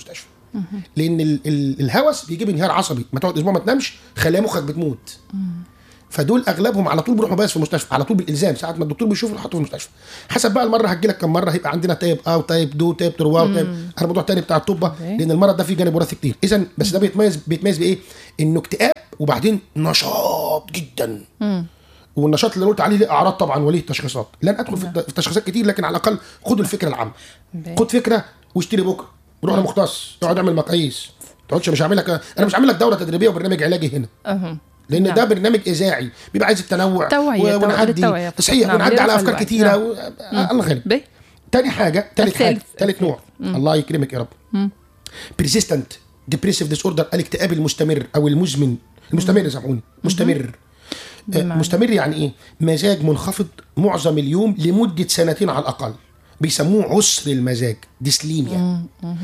B: لان ال ال الهوس بيجيب انهيار عصبي ما تقعد اسبوع ما تنامش خلايا مخك بتموت فدول اغلبهم على طول بيروحوا مباحث في المستشفى على طول بالالزام ساعه ما الدكتور بيشوف يحطه في المستشفى حسب بقى المره هتجي لك كم مره هيبقى عندنا تايب ا وتايب دو وتايب تروا وتايب انا الموضوع تاني بتاع الطب لان المرض ده فيه جانب وراثي كتير اذا بس ده بيتميز بيتميز بايه؟ انه اكتئاب وبعدين نشاط جدا والنشاط اللي قلت عليه له اعراض طبعا وليه تشخيصات لن ادخل في الت- في تشخيصات كتير لكن على الاقل خدوا الفكره العامه
A: باهي.
B: خد فكره واشتري بكره روح لمختص اقعد اعمل مقاييس ما تقعدش مش هعمل لك انا مش هعمل لك دوره تدريبيه وبرنامج علاجي هنا
A: أهم.
B: لان
A: نعم.
B: ده برنامج اذاعي بيبقى عايز التنوع
A: توعية،
B: و-
A: توعية،
B: ونعدي
A: للتوعية.
B: صحيح
A: نعم،
B: ونعدي على
A: ليرفع
B: افكار
A: الوعي.
B: كتيره
A: نعم.
B: و... الله غالب
A: باهي.
B: تاني حاجه تالت حاجه
A: الثالث.
B: تالت نوع الله يكرمك يا رب persistent depressive disorder الاكتئاب المستمر او المزمن المستمر سامحوني مستمر آه،
A: بمعنى؟
B: مستمر يعني ايه مزاج منخفض معظم اليوم لمده سنتين على الاقل بيسموه عسر المزاج ديسليميا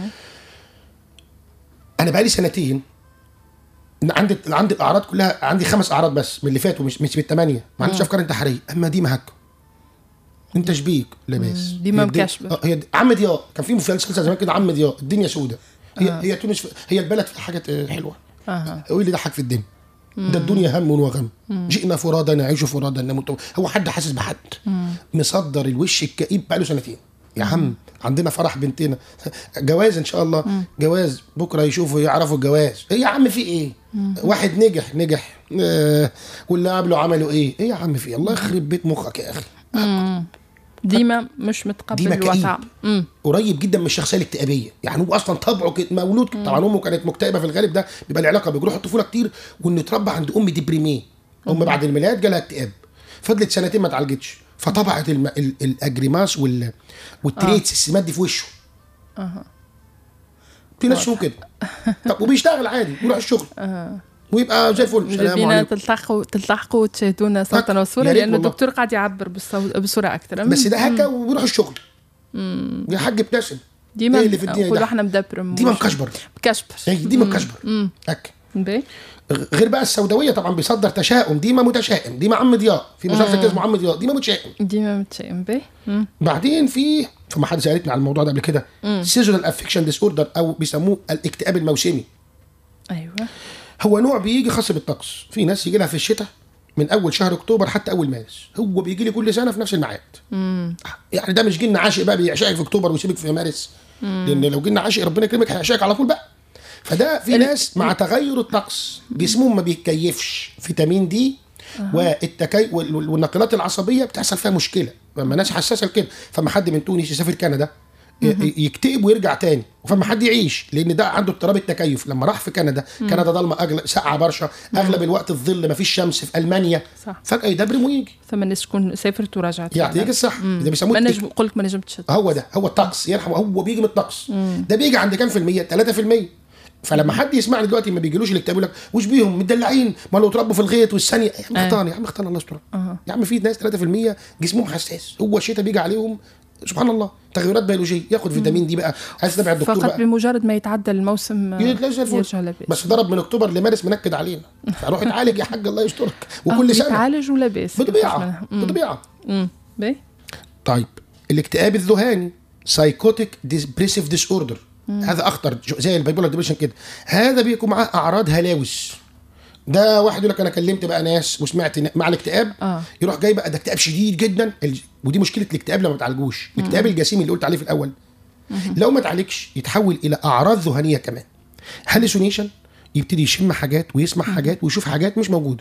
B: انا بقالي سنتين عندي عندي الاعراض كلها عندي خمس اعراض بس من اللي فاتوا مش مش بالثمانيه ما عنديش افكار انتحاريه اما دي مهك انت شبيك لاباس
A: دي ما
B: هي الدنيا-
A: مكشبة.
B: آه، هي دي- عم ضياء كان في مسلسل زمان كده عم ضياء الدنيا سودة هي هي تونس هي البلد فيها حاجات آه، حلوه
A: أها.
B: هو اللي ضحك في الدنيا ده الدنيا هم وغم جئنا فرادى نعيش فرادى نموت هو حد حاسس بحد مصدر الوش الكئيب بقاله سنتين يا عم عندنا فرح بنتنا جواز ان شاء الله جواز بكره يشوفوا يعرفوا الجواز ايه يا عم في ايه واحد نجح نجح آه واللي قبله عملوا ايه ايه يا عم في إيه؟ الله يخرب بيت مخك يا اخي
A: ديما مش متقبل
B: ديما كئيب.
A: الوفاء أمم.
B: قريب جدا من الشخصيه الاكتئابيه يعني هو اصلا طبعه كده مولود كده. طبعا امه كانت مكتئبه في الغالب ده بيبقى العلاقه بجروح الطفوله كتير وانه اتربى عند ام ديبريميه ام بعد الميلاد جالها اكتئاب فضلت سنتين ما اتعالجتش فطبعت الم... ال... الاجريماس وال... والتريتس السمات دي في وشه في ناس شو كده طب وبيشتغل عادي يروح الشغل ويبقى زي الفل السلام
A: بينا
B: عليكم
A: تلتحقوا تلتحقوا وتشاهدونا صوتا
B: يا
A: وصورة
B: ريت
A: لأن
B: والله.
A: الدكتور قاعد يعبر بالصوت بصورة أكثر
B: بس ده هكا وبيروح الشغل يا حاج ابتسم
A: ديما
B: إيه اللي في الدنيا
A: نقولوا
B: ده؟
A: احنا مدبرم
B: ديما
A: مش-
B: مكشبر
A: مكشبر
B: هي ديما مكشبر هك
A: باهي.
B: غير بقى السوداويه طبعا بيصدر تشاؤم ديما متشائم ديما عم ضياء في مسلسل كده اسمه عم ضياء ديما متشائم
A: ديما متشائم باهي أمم.
B: بعدين في فما حد سالتني على الموضوع ده قبل كده سيزونال افكشن ديس اوردر او بيسموه الاكتئاب الموسمي
A: أيوه
B: هو نوع بيجي خاص بالطقس في ناس يجي لها في الشتاء من اول شهر اكتوبر حتى اول مارس هو بيجي لي كل سنه في نفس الميعاد يعني ده مش جن عاشق بقى بيعشقك في اكتوبر ويسيبك في مارس لان لو جن عاشق ربنا يكرمك هيعشقك على طول بقى فده في ناس مع تغير الطقس جسمهم ما بيتكيفش فيتامين دي والتكي وال- وال- والنقلات العصبيه بتحصل فيها مشكله لما ناس حساسه لكده فما حد من تونس يسافر كندا ي- يكتئب ويرجع تاني فما حد يعيش لان ده عنده اضطراب التكيف لما راح في كندا كندا ضلمه اغلب ساقعه برشا اغلب الوقت الظل ما فيش شمس في المانيا
A: صح.
B: فجاه يدبرم ويجي
A: ثم الناس تكون سافرت ورجعت
B: يعطيك الصح ده بيسموه
A: ما
B: التك-
A: نجم قلت ما نجمتش
B: هو ده هو الطقس يرحم هو بيجي من الطقس ده بيجي عند كام في المية 3% فلما حد يسمعني دلوقتي ما بيجيلوش الاكتئاب يقول لك وش بيهم مدلعين ما لو اتربوا في الغيط والثانيه يا عم اختار يا عم اختار الله يستر يا عم في ناس 3% جسمهم حساس هو الشتاء بيجي عليهم سبحان الله تغيرات بيولوجيه ياخد فيتامين دي بقى عايز تتابع الدكتور
A: فقط
B: بقى
A: بمجرد ما يتعدى الموسم آه،
B: يتلاقي زي الفل
A: يرجع لاباس
B: بس ضرب من اكتوبر لمارس منكد علينا فروح اتعالج يا حاج الله يسترك
A: آه،
B: وكل سنه
A: يتعالج ولا باس
B: بطبيعه بطبيعه
A: أمم. باهي
B: طيب الاكتئاب الذهاني سايكوتيك ديبريسيف ديس اوردر هذا اخطر جو- زي البايبولار ديبريشن كده هذا بيكون معاه اعراض هلاوس ده واحد يقول لك انا كلمت بقى ناس وسمعت ن- مع الاكتئاب
A: آه.
B: يروح جاي بقى ده اكتئاب شديد جدا ال- ودي مشكله الاكتئاب لما ما تعالجوش الاكتئاب الجسيم اللي قلت عليه في الاول لو ما تعالجش يتحول الى اعراض ذهنيه كمان هالوسينيشن يبتدي يشم حاجات ويسمع حاجات ويشوف حاجات مش موجوده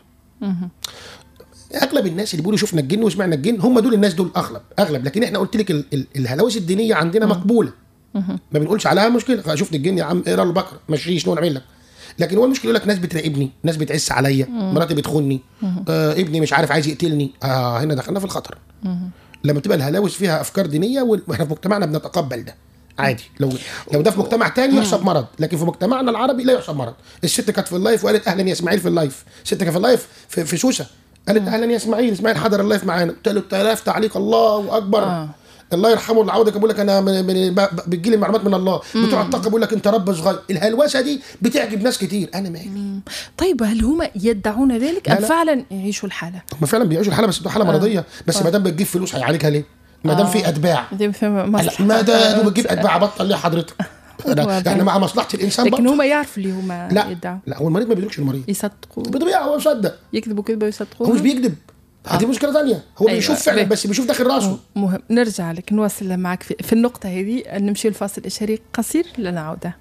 B: اغلب الناس اللي بيقولوا شفنا الجن وسمعنا الجن هم دول الناس دول اغلب اغلب لكن احنا قلت لك ال- ال- الهلاوس الدينيه عندنا مقبوله ما بنقولش عليها مشكله شفت الجن يا عم اقرا البقره مشيش نقول نعمل لك لكن هو المشكله يقول لك ناس بتراقبني ناس بتعس عليا مراتي بتخوني آه ابني مش عارف عايز يقتلني اه هنا دخلنا في الخطر لما تبقى الهلاوس فيها افكار دينيه واحنا في مجتمعنا بنتقبل ده عادي لو لو ده في مجتمع تاني يحسب مرض لكن في مجتمعنا العربي لا يحسب مرض الست كانت في اللايف وقالت اهلا يا اسماعيل في اللايف الست كانت في اللايف في, في سوسه قالت اهلا يا اسماعيل اسماعيل حضر اللايف معانا قلت له 3000 تعليق الله اكبر
A: آه.
B: الله يرحمه اللي عودك بقول لك انا من من ب- ب- بتجيلي معلومات من الله بتوع الطاقه بيقول لك انت رب صغير الهلوسه دي بتعجب ناس كتير انا مالي
A: طيب هل هم يدعون ذلك
B: لا
A: ام
B: لا.
A: فعلا يعيشوا الحاله؟
B: هم فعلا بيعيشوا الحاله بس بتبقى حاله مرضيه بس ما دام بتجيب فلوس هيعالجها ليه؟ ما دام في اتباع
A: دي في
B: لا،
A: مصلحة.
B: ما ده دوب بتجيب اتباع بطل ليه حضرتك أنا احنا مع مصلحه الانسان
A: لكن
B: برضه.
A: هما يعرفوا اللي هما
B: لا
A: يدعوا
B: لا هو المريض ما بيدركش المريض
A: يصدقوا
B: بطبيعه هو مصدق
A: يكذبوا كذبه ويصدقوا
B: هو مش بيكذب هذه مشكله ثانيه هو
A: أيوة.
B: بيشوف فعلا
A: بيه.
B: بس بيشوف داخل راسه
A: مهم نرجع لك نواصل معك في, في النقطة هذه نمشي لفاصل إشاري قصير لنعودة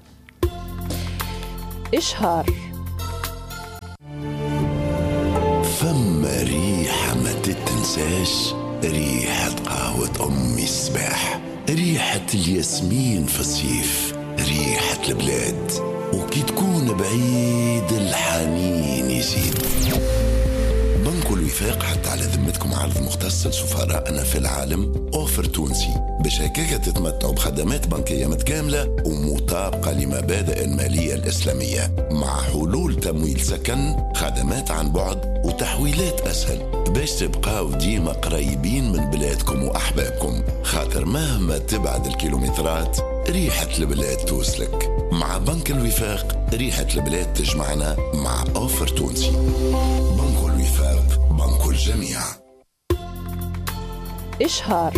A: إشهار
C: فما ريحة ما تتنساش ريحة قهوة أمي الصباح ريحة الياسمين في الصيف ريحة البلاد وكي تكون بعيد الحنين يزيد بنك الوفاق حتى على ذمتكم عرض مختص لسفرائنا في العالم اوفر تونسي باش هكاكا تتمتعوا بخدمات بنكيه متكامله ومطابقه لمبادئ الماليه الاسلاميه مع حلول تمويل سكن خدمات عن بعد وتحويلات اسهل باش تبقاو ديما قريبين من بلادكم واحبابكم خاطر مهما تبعد الكيلومترات ريحه البلاد توصلك مع بنك الوفاق ريحه البلاد تجمعنا مع اوفر تونسي بنك الوفاق بنك الجميع
A: إشهار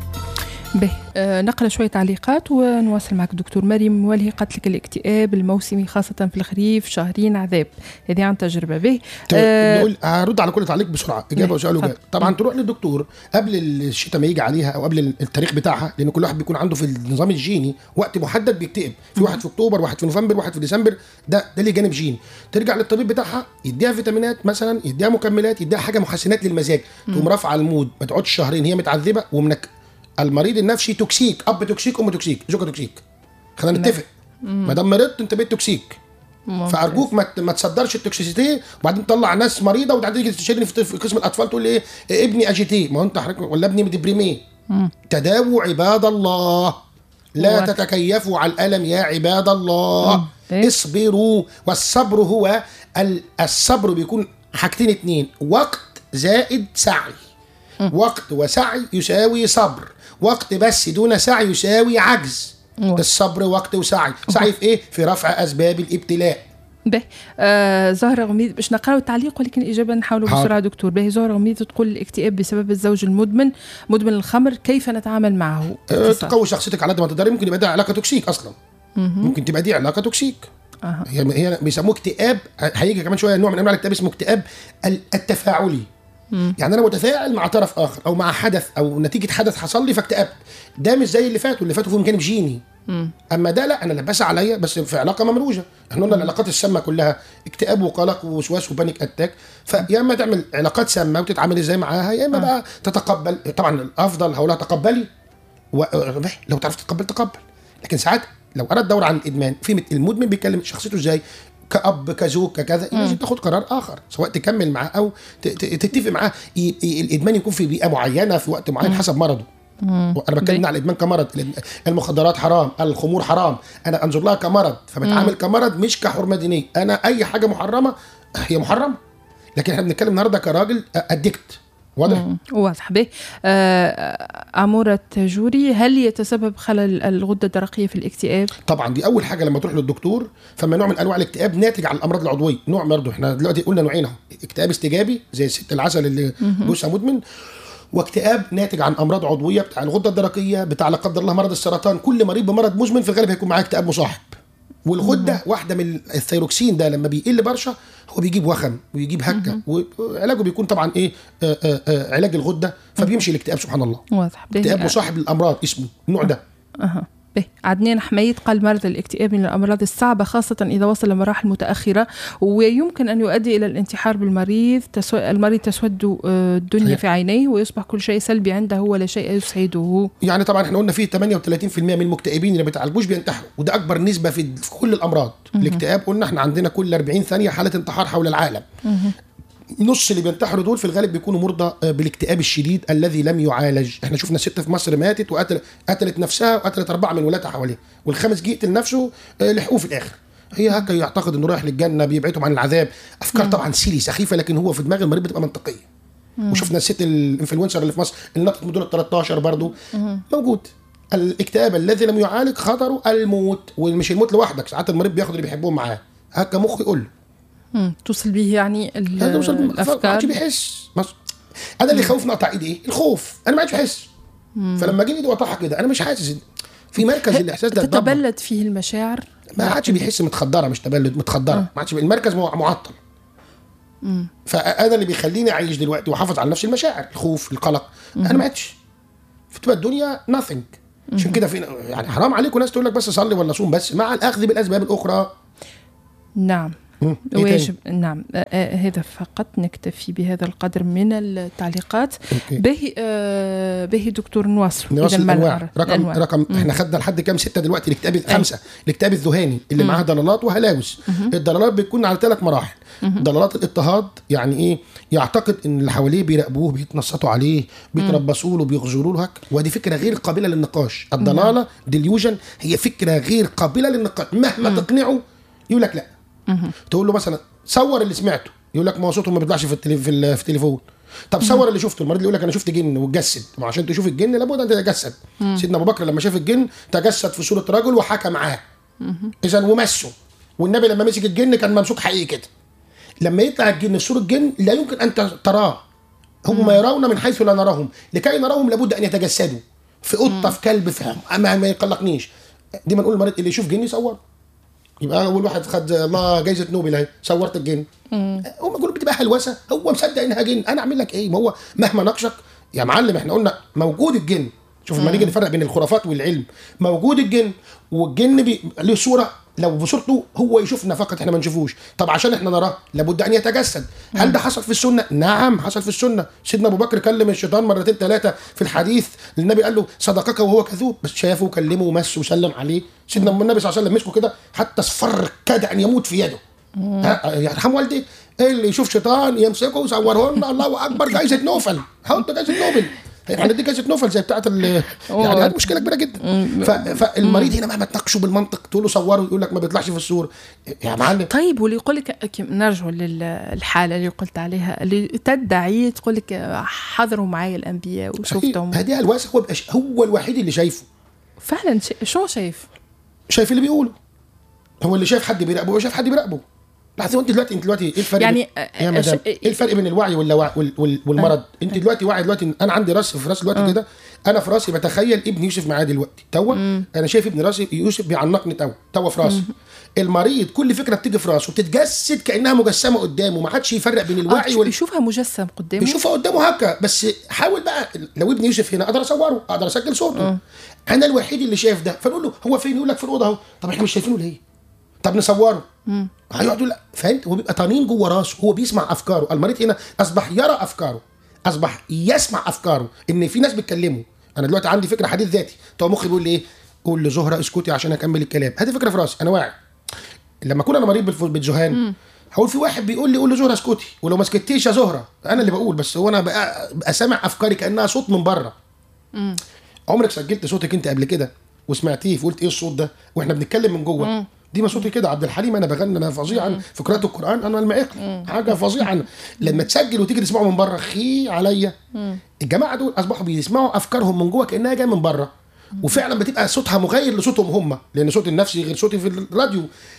A: به آه نقرا شوية تعليقات ونواصل معك دكتور مريم والهي قالت لك الاكتئاب الموسمي خاصة في الخريف شهرين عذاب هذه عن تجربة به
B: آه نقول هرد على كل تعليق بسرعه اجابه
A: نعم،
B: وسؤال وجواب
A: اتفضل.
B: طبعا تروح للدكتور قبل الشتاء ما يجي عليها او قبل التاريخ بتاعها لان كل واحد بيكون عنده في النظام الجيني وقت محدد بيكتئب في واحد في اكتوبر واحد في نوفمبر واحد في ديسمبر ده ده ليه جانب جيني ترجع للطبيب بتاعها يديها فيتامينات مثلا يديها مكملات يديها حاجه محسنات للمزاج تقوم رافعه المود ما تقعدش شهرين هي متعذبه ومنك المريض النفسي توكسيك اب توكسيك ام توكسيك زوجة توكسيك خلينا نتفق ما دام مرضت انت بقيت توكسيك فارجوك ما ت- ما تصدرش التوكسيسيتي وبعدين تطلع ناس مريضه وبعدين تيجي تستشيرني في في قسم الاطفال تقول لي ايه إيه ابني اجيتي ما هو انت حضرتك ولا ابني ديبريمي تداووا عباد الله لا
A: واضح.
B: تتكيفوا على الالم يا عباد الله
A: مم. إيه؟
B: اصبروا والصبر هو ال- الصبر بيكون حاجتين اتنين وقت زائد سعي وقت وسعي يساوي صبر وقت بس دون سعي يساوي عجز
A: واضح.
B: الصبر وقت وسعي سعي في ايه في رفع اسباب الابتلاء
A: به آه زهرة غميد باش نقراو التعليق ولكن إجابة نحاولوا
B: حاضر.
A: بسرعة دكتور به زهرة غميد تقول الاكتئاب بسبب الزوج المدمن مدمن الخمر كيف نتعامل معه
B: أه،
A: باختصار.
B: تقوي شخصيتك على قد ما تقدر ممكن يبقى ده علاقه توكسيك اصلا ممكن تبقى دي علاقه توكسيك
A: أها.
B: هي هي بيسموه اكتئاب هيجي كمان شويه نوع من انواع الاكتئاب اسمه اكتئاب ال- التفاعلي يعني انا متفاعل مع طرف اخر او مع حدث او نتيجه حدث حصل لي فاكتئبت ده مش زي اللي فاتوا اللي فاتوا فيهم جانب جيني اما ده لا انا لبس عليا بس في علاقه ممروجه احنا قلنا العلاقات السامه كلها اكتئاب وقلق ووسواس وبانيك اتاك فيا اما تعمل علاقات سامه وتتعامل ازاي معاها يا اما بقى تتقبل طبعا الافضل هقولها تقبلي و... لو تعرف تتقبل تقبل لكن ساعات لو اردت دور عن الادمان في المدمن بيتكلم شخصيته ازاي كاب كزوج ككذا لازم تاخد قرار اخر سواء تكمل معاه او ت- ت- تتفق معاه ي- ي- الادمان يكون في بيئه معينه في وقت معين حسب مرضه انا بتكلم
A: بي.
B: على الادمان كمرض الإد- المخدرات حرام الخمور حرام انا انظر لها كمرض فبتعامل كمرض مش كحرمه دينيه انا اي حاجه محرمه هي محرمه لكن احنا بنتكلم النهارده كراجل ادكت واضح
A: واضح به آه عمورة جوري هل يتسبب خلل الغدة الدرقية في الاكتئاب؟
B: طبعا دي اول حاجه لما تروح للدكتور فما نوع من انواع الاكتئاب ناتج عن الامراض العضويه نوع برضه احنا دلوقتي قلنا نوعين اهو اكتئاب استجابي زي ست العسل اللي جوزها مدمن واكتئاب ناتج عن امراض عضويه بتاع الغده الدرقيه بتاع لا قدر الله مرض السرطان كل مريض بمرض مزمن في الغالب هيكون معاه اكتئاب مصاحب والغده واحده من الثيروكسين ده لما بيقل برشا هو بيجيب وخم ويجيب هكه وعلاجه بيكون طبعا ايه آه آه آه علاج الغده فبيمشي الاكتئاب سبحان الله
A: واضح به
B: اكتئاب مصاحب للامراض اسمه النوع ده
A: أها. به عدنان حميد قال مرض الاكتئاب من الأمراض الصعبة خاصة إذا وصل لمراحل متأخرة ويمكن أن يؤدي إلى الانتحار بالمريض تسو... المريض تسود آه، الدنيا
B: صحيح.
A: في عينيه ويصبح كل شيء سلبي عنده ولا شيء يسعده
B: يعني طبعا احنا قلنا فيه 38% من المكتئبين اللي ما بيتعالجوش بينتحروا وده اكبر نسبه في, في كل الامراض الاكتئاب قلنا احنا عندنا كل 40 ثانيه حاله انتحار حول العالم نص اللي بينتحروا دول في الغالب بيكونوا مرضى آه، بالاكتئاب الشديد الذي لم يعالج احنا شفنا ست في مصر ماتت وقتل قتلت نفسها وقتلت اربعه من ولادها حواليها والخامس جه يقتل نفسه آه، لحقوه في الاخر هي هكا يعتقد انه رايح للجنه بيبعدهم عن العذاب افكار طبعا سيري سخيفه لكن هو في دماغ المريض بتبقى منطقيه وشفنا الست الانفلونسر اللي في مصر اللي نطت من دول ال 13 برضه موجود الاكتئاب الذي لم يعالج خطره الموت ومش الموت لوحدك ساعات المريض بياخد اللي بيحبهم معاه هكا مخه يقول له
A: مم. توصل به يعني ال-
B: هذا وصل ما
A: الأفكار
B: عادش بيحس مص- انا اللي خوفني اقطع ايدي ايه؟ الخوف انا ما عادش بحس فلما اجيب ايدي واقطعها كده انا مش حاسس في مركز الاحساس ده اتدمر.
A: تتبلد فيه المشاعر
B: ما عادش بيحس متخدره مش تبلد متخدره ما عادش المركز مع- معطل فانا اللي بيخليني اعيش دلوقتي واحافظ على نفس المشاعر الخوف القلق انا ما عدتش فتبقى الدنيا nothing عشان كده في يعني حرام عليكم ناس تقول لك بس صلي ولا صوم بس مع الاخذ بالاسباب الاخرى
A: نعم
B: مم. إيه
A: واجب نعم آه، آه، هذا فقط نكتفي بهذا القدر من التعليقات
B: أوكي.
A: به آه، به دكتور نواصل
B: نواصل
A: إذا ما
B: الانواع
A: نعرف.
B: رقم
A: الأنواع.
B: رقم احنا خدنا لحد كام سته دلوقتي الاكتئاب خمسه الاكتئاب الذهاني اللي معاه ضلالات وهلاوس الضلالات بتكون على ثلاث مراحل ضلالات الاضطهاد يعني ايه يعتقد ان اللي حواليه بيراقبوه بيتنصتوا عليه بيتربصوا له بيغزروا له هك ودي فكره غير قابله للنقاش الضلاله ديليوجن هي فكره غير قابله للنقاش مهما تقنعه يقول لك لا تقول له مثلا صور اللي سمعته يقول لك ما هو صوته ما بيطلعش في التلي... في, ال- في التليفون طب صور اللي شفته المريض اللي يقول لك انا شفت جن واتجسد ما عشان تشوف الجن لابد ان تتجسد سيدنا ابو بكر لما شاف الجن تجسد في صوره رجل وحكى معاه اذا ومسه والنبي لما مسك الجن كان ممسوك حقيقي كده لما يطلع الجن في صوره جن لا يمكن ان ت- تراه هم يرون من حيث لا نراهم لكي نراهم لابد ان يتجسدوا في قطه في كلب في ما, ما يقلقنيش دي ما نقول المريض اللي يشوف جن يصور يبقى اول واحد خد الله جايزه نوبل اهي صورت الجن هم يقولوا بتبقى هلوسه هو مصدق انها جن انا اعمل لك ايه ما هو مهما ناقشك يا معلم احنا قلنا موجود الجن شوف لما نيجي نفرق بين الخرافات والعلم موجود الجن والجن بي... له صوره لو بصورته هو يشوفنا فقط احنا ما نشوفوش طب عشان احنا نراه لابد ان يتجسد هل ده حصل في السنه نعم حصل في السنه سيدنا ابو بكر كلم الشيطان مرتين ثلاثه في الحديث النبي قال له صدقك وهو كذوب بس شافه وكلمه ومسه وسلم عليه سيدنا النبي صلى الله عليه وسلم مسكه كده حتى اصفر كاد ان يموت في يده ها، يرحم والدي اللي يشوف شيطان يمسكه ويصوره لنا الله اكبر جائزه نوبل حط جائزه نوبل احنا دي جائزه نوبل زي بتاعت ال- يعني هذه مشكله كبيره جدا ف... فالمريض هنا مهما تناقشه بالمنطق تقول له صوره يقول لك ما بيطلعش في الصور يا معلم
A: طيب واللي يقول لك كي- نرجع للحاله اللي قلت عليها اللي تدعي تقول لك آه، حضروا معي الانبياء وشفتهم
B: هذه الواسع هو بقى هو الوحيد اللي شايفه
A: فعلا ش- شو شايف؟
B: شايف اللي بيقوله هو اللي شايف حد بيراقبه هو شايف حد بيراقبه لحظه انت دلوقتي انت دلوقتي ايه الفرق
A: يعني،
B: بين-
A: آه،
B: يا مدام
A: ش-
B: ايه الفرق بين الوعي واللاوعي وال- وال- والمرض انت دلوقتي واعي دلوقتي انا عندي راس في راس دلوقتي كده انا في راسي بتخيل ابن يوسف معايا دلوقتي توا انا شايف ابن راسي يوسف بيعنقني توا توا في راسي المريض كل فكره بتيجي في راسه بتتجسد كانها مجسمه قدامه ما عادش يفرق بين الوعي
A: آه
B: وال...
A: بيشوفها مجسم قدامه
B: بيشوفها قدامه هكا بس حاول بقى لو ابن يوسف هنا اقدر اصوره اقدر اسجل صوته انا الوحيد اللي شايف ده فنقول له هو فين يقول لك في الاوضه اهو طب احنا مش شايفينه ليه طب نصوره هيقعد يقول لا فهمت هو بيبقى طنين جوه راسه هو بيسمع افكاره المريض هنا اصبح يرى افكاره اصبح يسمع افكاره ان في ناس بتكلمه انا دلوقتي عندي فكره حديث ذاتي طب مخي بيقول لي ايه قول لزهره اسكتي عشان اكمل الكلام هذه فكره في راسي انا واعي لما اكون انا مريض بالف- بالذهان هقول في واحد بيقول لي قول لزهره اسكتي ولو ما سكتيش يا زهره انا اللي بقول بس هو انا بقى, بقى سامع افكاري كانها صوت من بره عمرك سجلت صوتك انت قبل كده وسمعتيه فقلت ايه الصوت ده واحنا بنتكلم من جوه دي ما صوتي كده عبد الحليم انا بغني انا فظيعا في قراءه القران انا المعيق حاجه فظيعه لما تسجل وتيجي تسمعه من بره خي عليا الجماعه دول اصبحوا بيسمعوا افكارهم من جوه كانها جايه من بره وفعلا بتبقى صوتها مغاير لصوتهم هم لان صوت النفسي غير صوتي في الراديو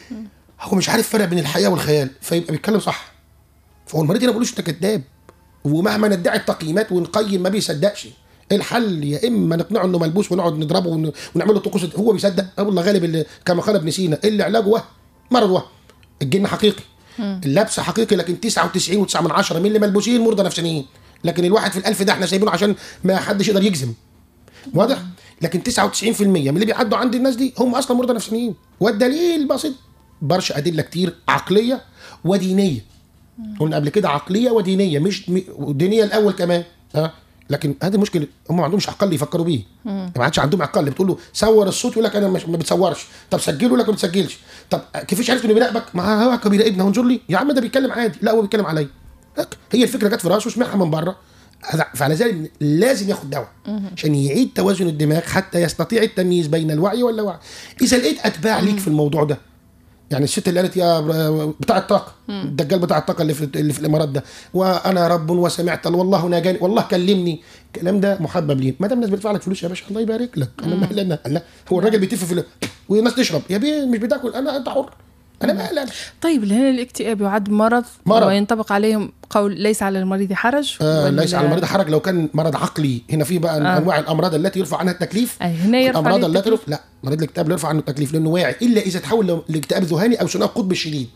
B: هو مش عارف فرق بين الحقيقه والخيال فيبقى بيتكلم صح فهو المريض هنا بيقولوش انت كذاب ومهما ندعي التقييمات ونقيم ما بيصدقش الحل يا اما نقنعه انه ملبوس ونقعد نضربه ون- ونعمل له طقوس هو بيصدق أه والله غالب اللي كما قال ابن سينا اللي علاجه وهم مرض وهم الجن حقيقي اللبس حقيقي لكن 99 و9 من عشرة من اللي ملبوسين مرضى نفسانيين لكن الواحد في الألف ده احنا سايبينه عشان ما حدش يقدر يجزم واضح لكن 99% من اللي بيعدوا عند الناس دي هم اصلا مرضى نفسانيين والدليل بسيط برشا ادله كتير عقليه ودينيه قلنا قبل كده عقليه ودينيه مش م- ودينيه الاول كمان ها لكن هذه المشكله هم ما عندهمش عقل يفكروا بيه ما عادش عندهم عقل بتقول له صور الصوت يقول لك انا مش ما بتصورش طب سجله يقول لك ما بتسجلش طب كيفاش عرفت انه بيراقبك ما هو هو بيراقبنا وانظر لي يا عم ده بيتكلم عادي لا هو بيتكلم عليا هك. هي الفكره جت في راسه وسمعها من بره هذا- فعلى ذلك لازم ياخد دواء عشان يعيد توازن الدماغ حتى يستطيع التمييز بين الوعي واللاوعي اذا لقيت اتباع ليك في الموضوع ده يعني الست اللي قالت يا بر- بتاع الطاقه الدجال بتاع الطاقه اللي في اللي في الامارات ده وانا رب وسمعت والله ناجاني والله كلمني الكلام ده محبب ليه ما دام الناس بتدفع لك فلوس يا باشا الله يبارك لك انا مالي انا لا هو الراجل بيتف في ال- والناس تشرب يا بيه مش بتاكل انا انت حر انا ما قلقش
A: طيب هنا الاكتئاب يعد مرض,
B: مرض.
A: وينطبق عليهم قول ليس على المريض حرج
B: آه
A: ولا-
B: ليس على المريض حرج لو كان مرض عقلي هنا في بقى
A: آه.
B: انواع الامراض التي يرفع عنها التكليف
A: أي هنا يرفع
B: الامراض
A: عليه
B: التي
A: التكليف.
B: يرفع لا مريض الاكتئاب لا يرفع عنه التكليف لانه واعي الا اذا تحول لو- لاكتئاب ذهاني او ثنائي القطب الشديد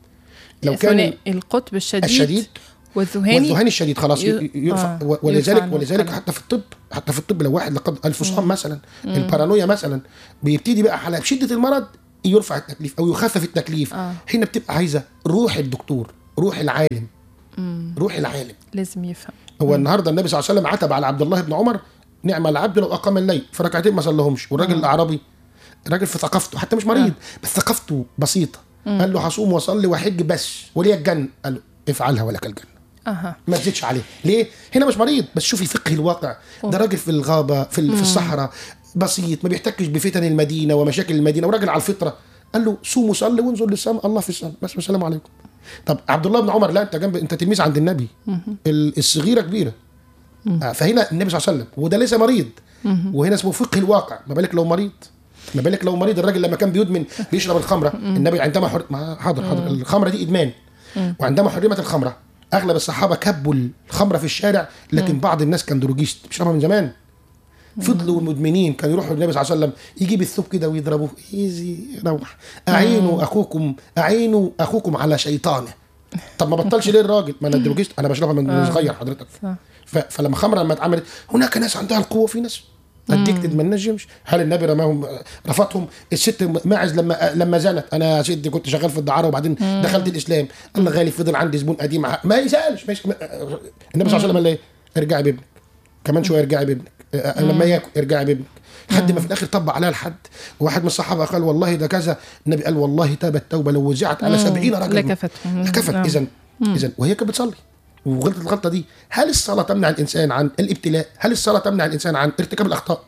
B: لو كان
A: ثنائي القطب الشديد
B: الشديد
A: والذهاني
B: والذهاني الشديد خلاص
A: ي-
B: ي- يرفع
A: آه،
B: و-
A: يرفع
B: ولذلك
A: عنه
B: ولذلك
A: القلق.
B: حتى في الطب حتى في الطب لو واحد لقد الفصام مثلا البارانويا مثلا بيبتدي بقى على شده المرض يرفع التكليف او يخفف التكليف
A: آه.
B: هنا بتبقى عايزه روح الدكتور روح العالم روح العالم
A: لازم يفهم
B: هو النهارده النبي صلى الله عليه وسلم عتب على عبد الله بن عمر نعم العبد لو اقام الليل في ركعتين ما صلىهمش والراجل الاعرابي راجل في ثقافته حتى مش مريض بس ثقافته بسيطه قال له هصوم واصلي واحج بس ولي الجنه قال له افعلها ولك الجنه
A: اها
B: ما تزيدش عليه ليه هنا مش مريض بس شوفي فقه الواقع ده راجل في الغابه في, ال- في الصحراء بسيط ما بيحتكش بفتن المدينه ومشاكل المدينه وراجل على الفطره قال له صوم وصلي وانظر للسماء الله في السماء بس والسلام عليكم طب عبد الله بن عمر لا انت جنب انت تلميذ عند النبي ال- الصغيره كبيره آه، فهنا النبي صلى الله عليه وسلم وده ليس مريض وهنا اسمه فقه الواقع ما بالك لو مريض ما بالك لو مريض الراجل لما كان بيدمن بيشرب الخمره النبي عندما حر... ما حاضر حاضر الخمره دي ادمان وعندما حرمت الخمره اغلب الصحابه كبوا الخمره في الشارع لكن بعض الناس كان دروجيست بيشربها من زمان فضلوا المدمنين كانوا يروحوا للنبي صلى الله عليه وسلم يجيب الثوب كده ويضربوه ايزي روح اعينوا اخوكم اعينوا اخوكم على شيطانه طب ما بطلش ليه الراجل ما انا الدروجيست انا بشربها من صغير حضرتك
A: صح.
B: ف- فلما خمره لما اتعملت هناك ناس عندها القوه في ناس ادكتد ما نجمش هل النبي رماهم رفضهم الست ماعز لما لما زنت انا ست كنت شغال في الدعاره وبعدين دخلت الاسلام الله غالي فضل عندي زبون قديم ما يسالش ما يس- ما- النبي صلى الله عليه وسلم قال ايه ارجعي بابنك كمان شويه ارجعي بابنك أه، لما ياكل ارجعي بابنك لحد ما في الاخر طبق عليها الحد واحد من الصحابه قال والله ده كذا النبي قال والله تابت توبه لو وزعت على 70 رجل
A: لكفتهم.
B: لكفت
A: نعم.
B: اذا اذا وهي كانت بتصلي وغلطت الغلطه دي هل الصلاه تمنع الانسان عن الابتلاء؟ هل الصلاه تمنع الانسان عن ارتكاب الاخطاء؟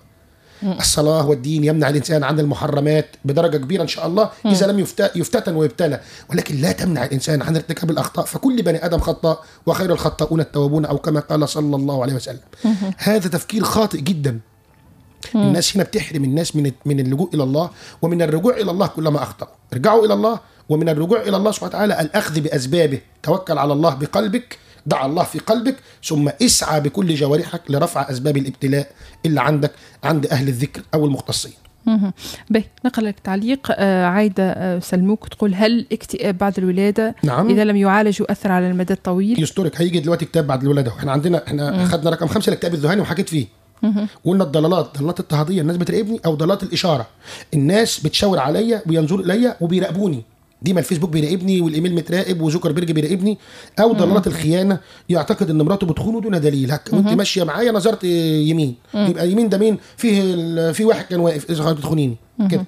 B: الصلاه والدين يمنع الانسان عن المحرمات بدرجه كبيره ان شاء الله اذا لم يفت- يفتتن ويبتلى ولكن لا تمنع الانسان عن ارتكاب الاخطاء فكل بني ادم خطاء وخير الخطاؤون التوابون او كما قال صلى الله عليه وسلم هذا تفكير خاطئ جدا الناس هنا بتحرم الناس من من اللجوء الى الله ومن الرجوع الى الله كلما اخطاوا ارجعوا الى الله ومن الرجوع الى الله سبحانه وتعالى الاخذ باسبابه توكل على الله بقلبك دع الله في قلبك ثم اسعى بكل جوارحك لرفع اسباب الابتلاء اللي عندك عند اهل الذكر او المختصين
A: مهم. به نقل لك تعليق آه، عايدة آه، سلموك تقول هل الاكتئاب بعد الولادة
B: نعم.
A: إذا لم يعالج يؤثر على المدى الطويل
B: يسترك هيجي دلوقتي كتاب بعد الولاده احنا عندنا احنا خدنا رقم خمسه الاكتئاب الذهاني وحكيت فيه قلنا الضلالات ضلالات اضطهاديه الناس بتراقبني او ضلالات الاشاره الناس بتشاور عليا وينظروا الي وبيراقبوني دي ما الفيسبوك بيراقبني والايميل متراقب وزوكربيرج بيراقبني او ضلالات الخيانه يعتقد ان مراته بتخونه دون دليل هك وانت ماشيه معايا نظرت يمين يبقى يمين ده مين فيه ال- في واحد كان واقف اذا بتخونيني كده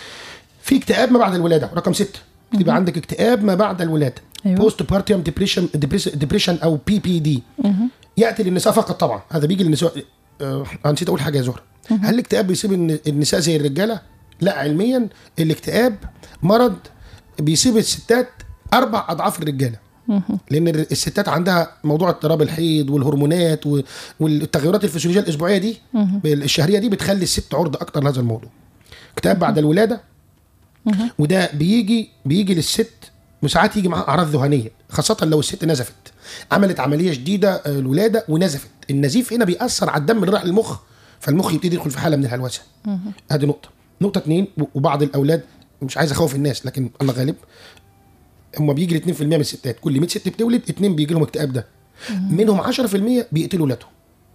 B: في اكتئاب ما بعد الولاده رقم ستة يبقى عندك اكتئاب ما بعد الولاده
A: أيوة.
B: بوست بارتيوم ديبريشن ديبريشن او بي بي دي ياتي للنساء فقط طبعا هذا بيجي للنساء آه أنا نسيت اقول حاجه يا زهره هل الاكتئاب بيصيب الن- النساء زي الرجاله لا علميا الاكتئاب مرض بيصيب الستات اربع اضعاف الرجاله لان الر- الستات عندها موضوع اضطراب الحيض والهرمونات و- والتغيرات الفسيولوجيه الاسبوعيه دي الشهريه دي بتخلي الست عرضه اكتر لهذا الموضوع اكتئاب بعد الولاده وده بيجي بيجي للست وساعات يجي معاها اعراض ذهانيه خاصه لو الست نزفت عملت عمليه جديده آه، الولاده ونزفت النزيف هنا بيأثر على الدم اللي راح للمخ فالمخ يبتدي يدخل في حاله من الهلوسه ادي نقطه نقطه اتنين و- وبعض الاولاد مش عايز اخوف الناس لكن الله غالب هم بيجي ل 2% من الستات كل 100 ست بتولد اتنين بيجي لهم اكتئاب ده منهم 10% بيقتلوا ولادهم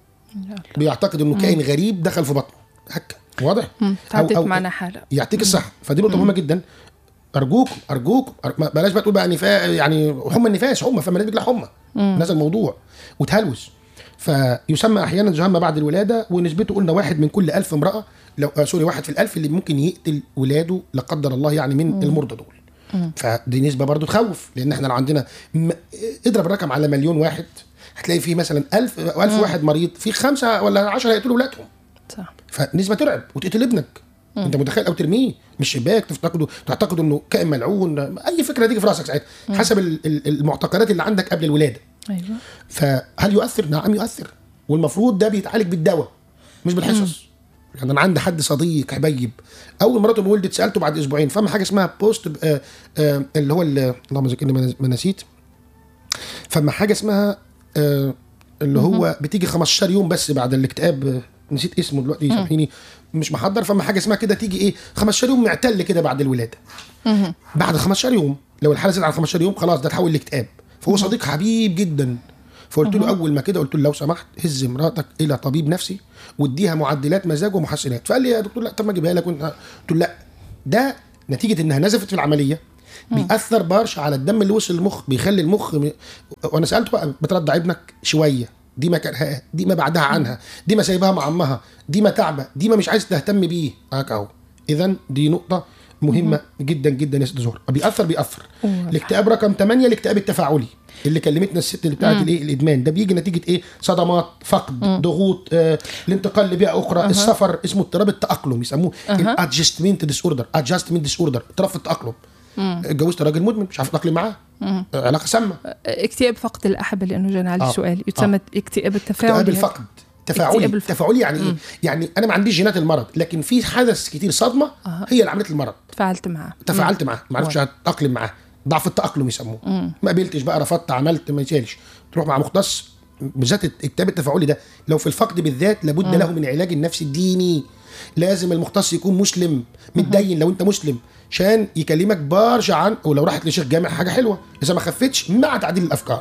B: بيعتقد انه كائن غريب دخل في بطنه هكا واضح
A: مم.
B: أو-
A: تعدت
B: أو-
A: معنا حالة
B: يعطيك الصحه فدي نقطه مهمه جدا ارجوكم ارجوكم أر... ما- بلاش بقى تقول بقى نفاق يعني حمى النفاس حمى فما بيجي حمى نزل الموضوع وتهلوس فيسمى احيانا جهنم بعد الولاده ونسبته قلنا واحد من كل ألف امراه لو آه سوري واحد في الألف اللي ممكن يقتل ولاده لا قدر الله يعني من المرضى دول فدي نسبه برضو تخوف لان احنا لو عندنا م... اضرب الرقم على مليون واحد هتلاقي فيه مثلا 1000 1000 واحد مريض في خمسه ولا 10 هيقتلوا ولادهم
A: صح
B: فنسبه ترعب وتقتل ابنك انت متخيل او ترميه من الشباك تعتقده تعتقد انه كائن ملعون اي فكره تيجي في راسك ساعتها حسب ال- ال- المعتقدات اللي عندك قبل الولاده
A: أيوة
B: فهل يؤثر؟ نعم يؤثر والمفروض ده بيتعالج بالدواء مش بالحصص يعني انا عندي حد صديق حبيب اول مراته ما ولدت سالته بعد اسبوعين فما حاجه اسمها بوست آه آه اللي هو ال- اللهم ذكرني ما ما نسيت فما حاجه اسمها آه اللي هو بتيجي 15 يوم بس بعد الاكتئاب آه، نسيت اسمه دلوقتي سامحيني مش محضر فما حاجه اسمها كده تيجي ايه 15 يوم معتل كده بعد الولاده بعد 15 يوم لو الحاله زادت عن 15 يوم خلاص ده تحول لاكتئاب فهو صديق حبيب جدا فقلت له اول ما كده قلت له لو سمحت هز مراتك الى طبيب نفسي واديها معدلات مزاج ومحسنات فقال لي يا دكتور لا طب ما اجيبها لك وانت قلت له لا ده نتيجه انها نزفت في العمليه بيأثر برشا على الدم اللي وصل المخ بيخلي المخ م... وانا سالته بقى بترضع ابنك شويه دي ما كرهها دي ما بعدها عنها دي ما سايبها مع امها دي ما تعبه دي ما مش عايز تهتم بيه هاك اهو اذا دي نقطه مهمه جدا جدا يا ست زهر بيأثر بيأثر
A: أوه.
B: الاكتئاب رقم 8 الاكتئاب التفاعلي اللي كلمتنا الست اللي بتاعت الايه الادمان ده بيجي نتيجه ايه صدمات فقد ضغوط آه، الانتقال لبيئه اخرى السفر اسمه اضطراب التاقلم يسموه الادجستمنت ديس اوردر ادجستمنت ديس اوردر اضطراب في التاقلم اتجوزت راجل مدمن مش عارف اتاقلم معاه آه، علاقه سامه
A: اكتئاب فقد الأحبة لأنه جانا على
B: آه.
A: السؤال يسمى اكتئاب التفاعلي
B: اكتئاب الفقد تفاعلي
A: اكتئاب الفقد.
B: تفاعلي يعني ايه يعني انا ما عنديش جينات المرض لكن في حدث كتير صدمه هي اللي عملت المرض
A: تفاعلت معه
B: تفاعلت معاه ما عرفتش اتاقلم معاه ضعف التاقلم يسموه ما قبلتش بقى رفضت عملت ما يشالش تروح مع مختص بالذات الكتاب التفاعلي ده لو في الفقد بالذات لابد له من علاج النفسي الديني لازم المختص يكون مسلم متدين لو انت مسلم عشان يكلمك بارجع عن ولو راحت لشيخ جامع حاجه حلوه اذا ما خفتش مع تعديل الافكار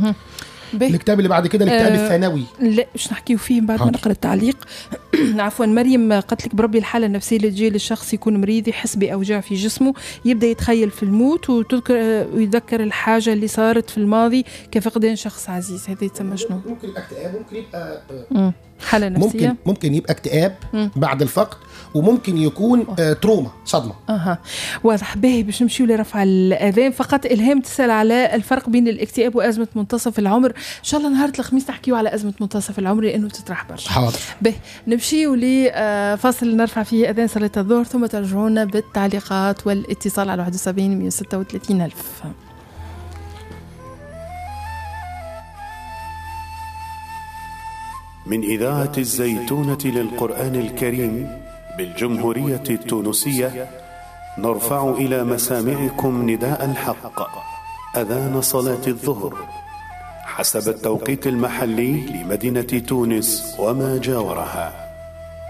A: به
B: الكتاب اللي بعد كده الكتاب
A: آه،
B: الثانوي
A: لا مش نحكيو فيه بعد ما
B: حاضر.
A: نقرا التعليق عفوا مريم قالت لك بربي الحاله النفسيه اللي تجي للشخص يكون مريض يحس باوجاع في جسمه يبدا يتخيل في الموت وتذكر ويذكر الحاجه اللي صارت في الماضي كفقدان شخص عزيز هذا يتسمى شنو؟
B: ممكن يبقى اكتئاب ممكن يبقى آه،
A: مم. حاله نفسيه
B: ممكن ممكن يبقى اكتئاب بعد الفقد وممكن يكون آه تروما صدمه
A: اها واضح باهي باش نمشيو لرفع الاذان فقط الهام تسال على الفرق بين الاكتئاب وازمه منتصف العمر ان شاء الله نهار الخميس نحكيو على ازمه منتصف العمر لانه تطرح برشا
B: حاضر
A: به نمشيو لفاصل نرفع فيه اذان صلاه الظهر ثم ترجعونا بالتعليقات والاتصال على 71 136 الف
D: من إذاعة الزيتونة للقرآن الكريم بالجمهورية التونسية نرفع إلى مسامعكم نداء الحق أذان صلاة الظهر حسب التوقيت المحلي لمدينة تونس وما جاورها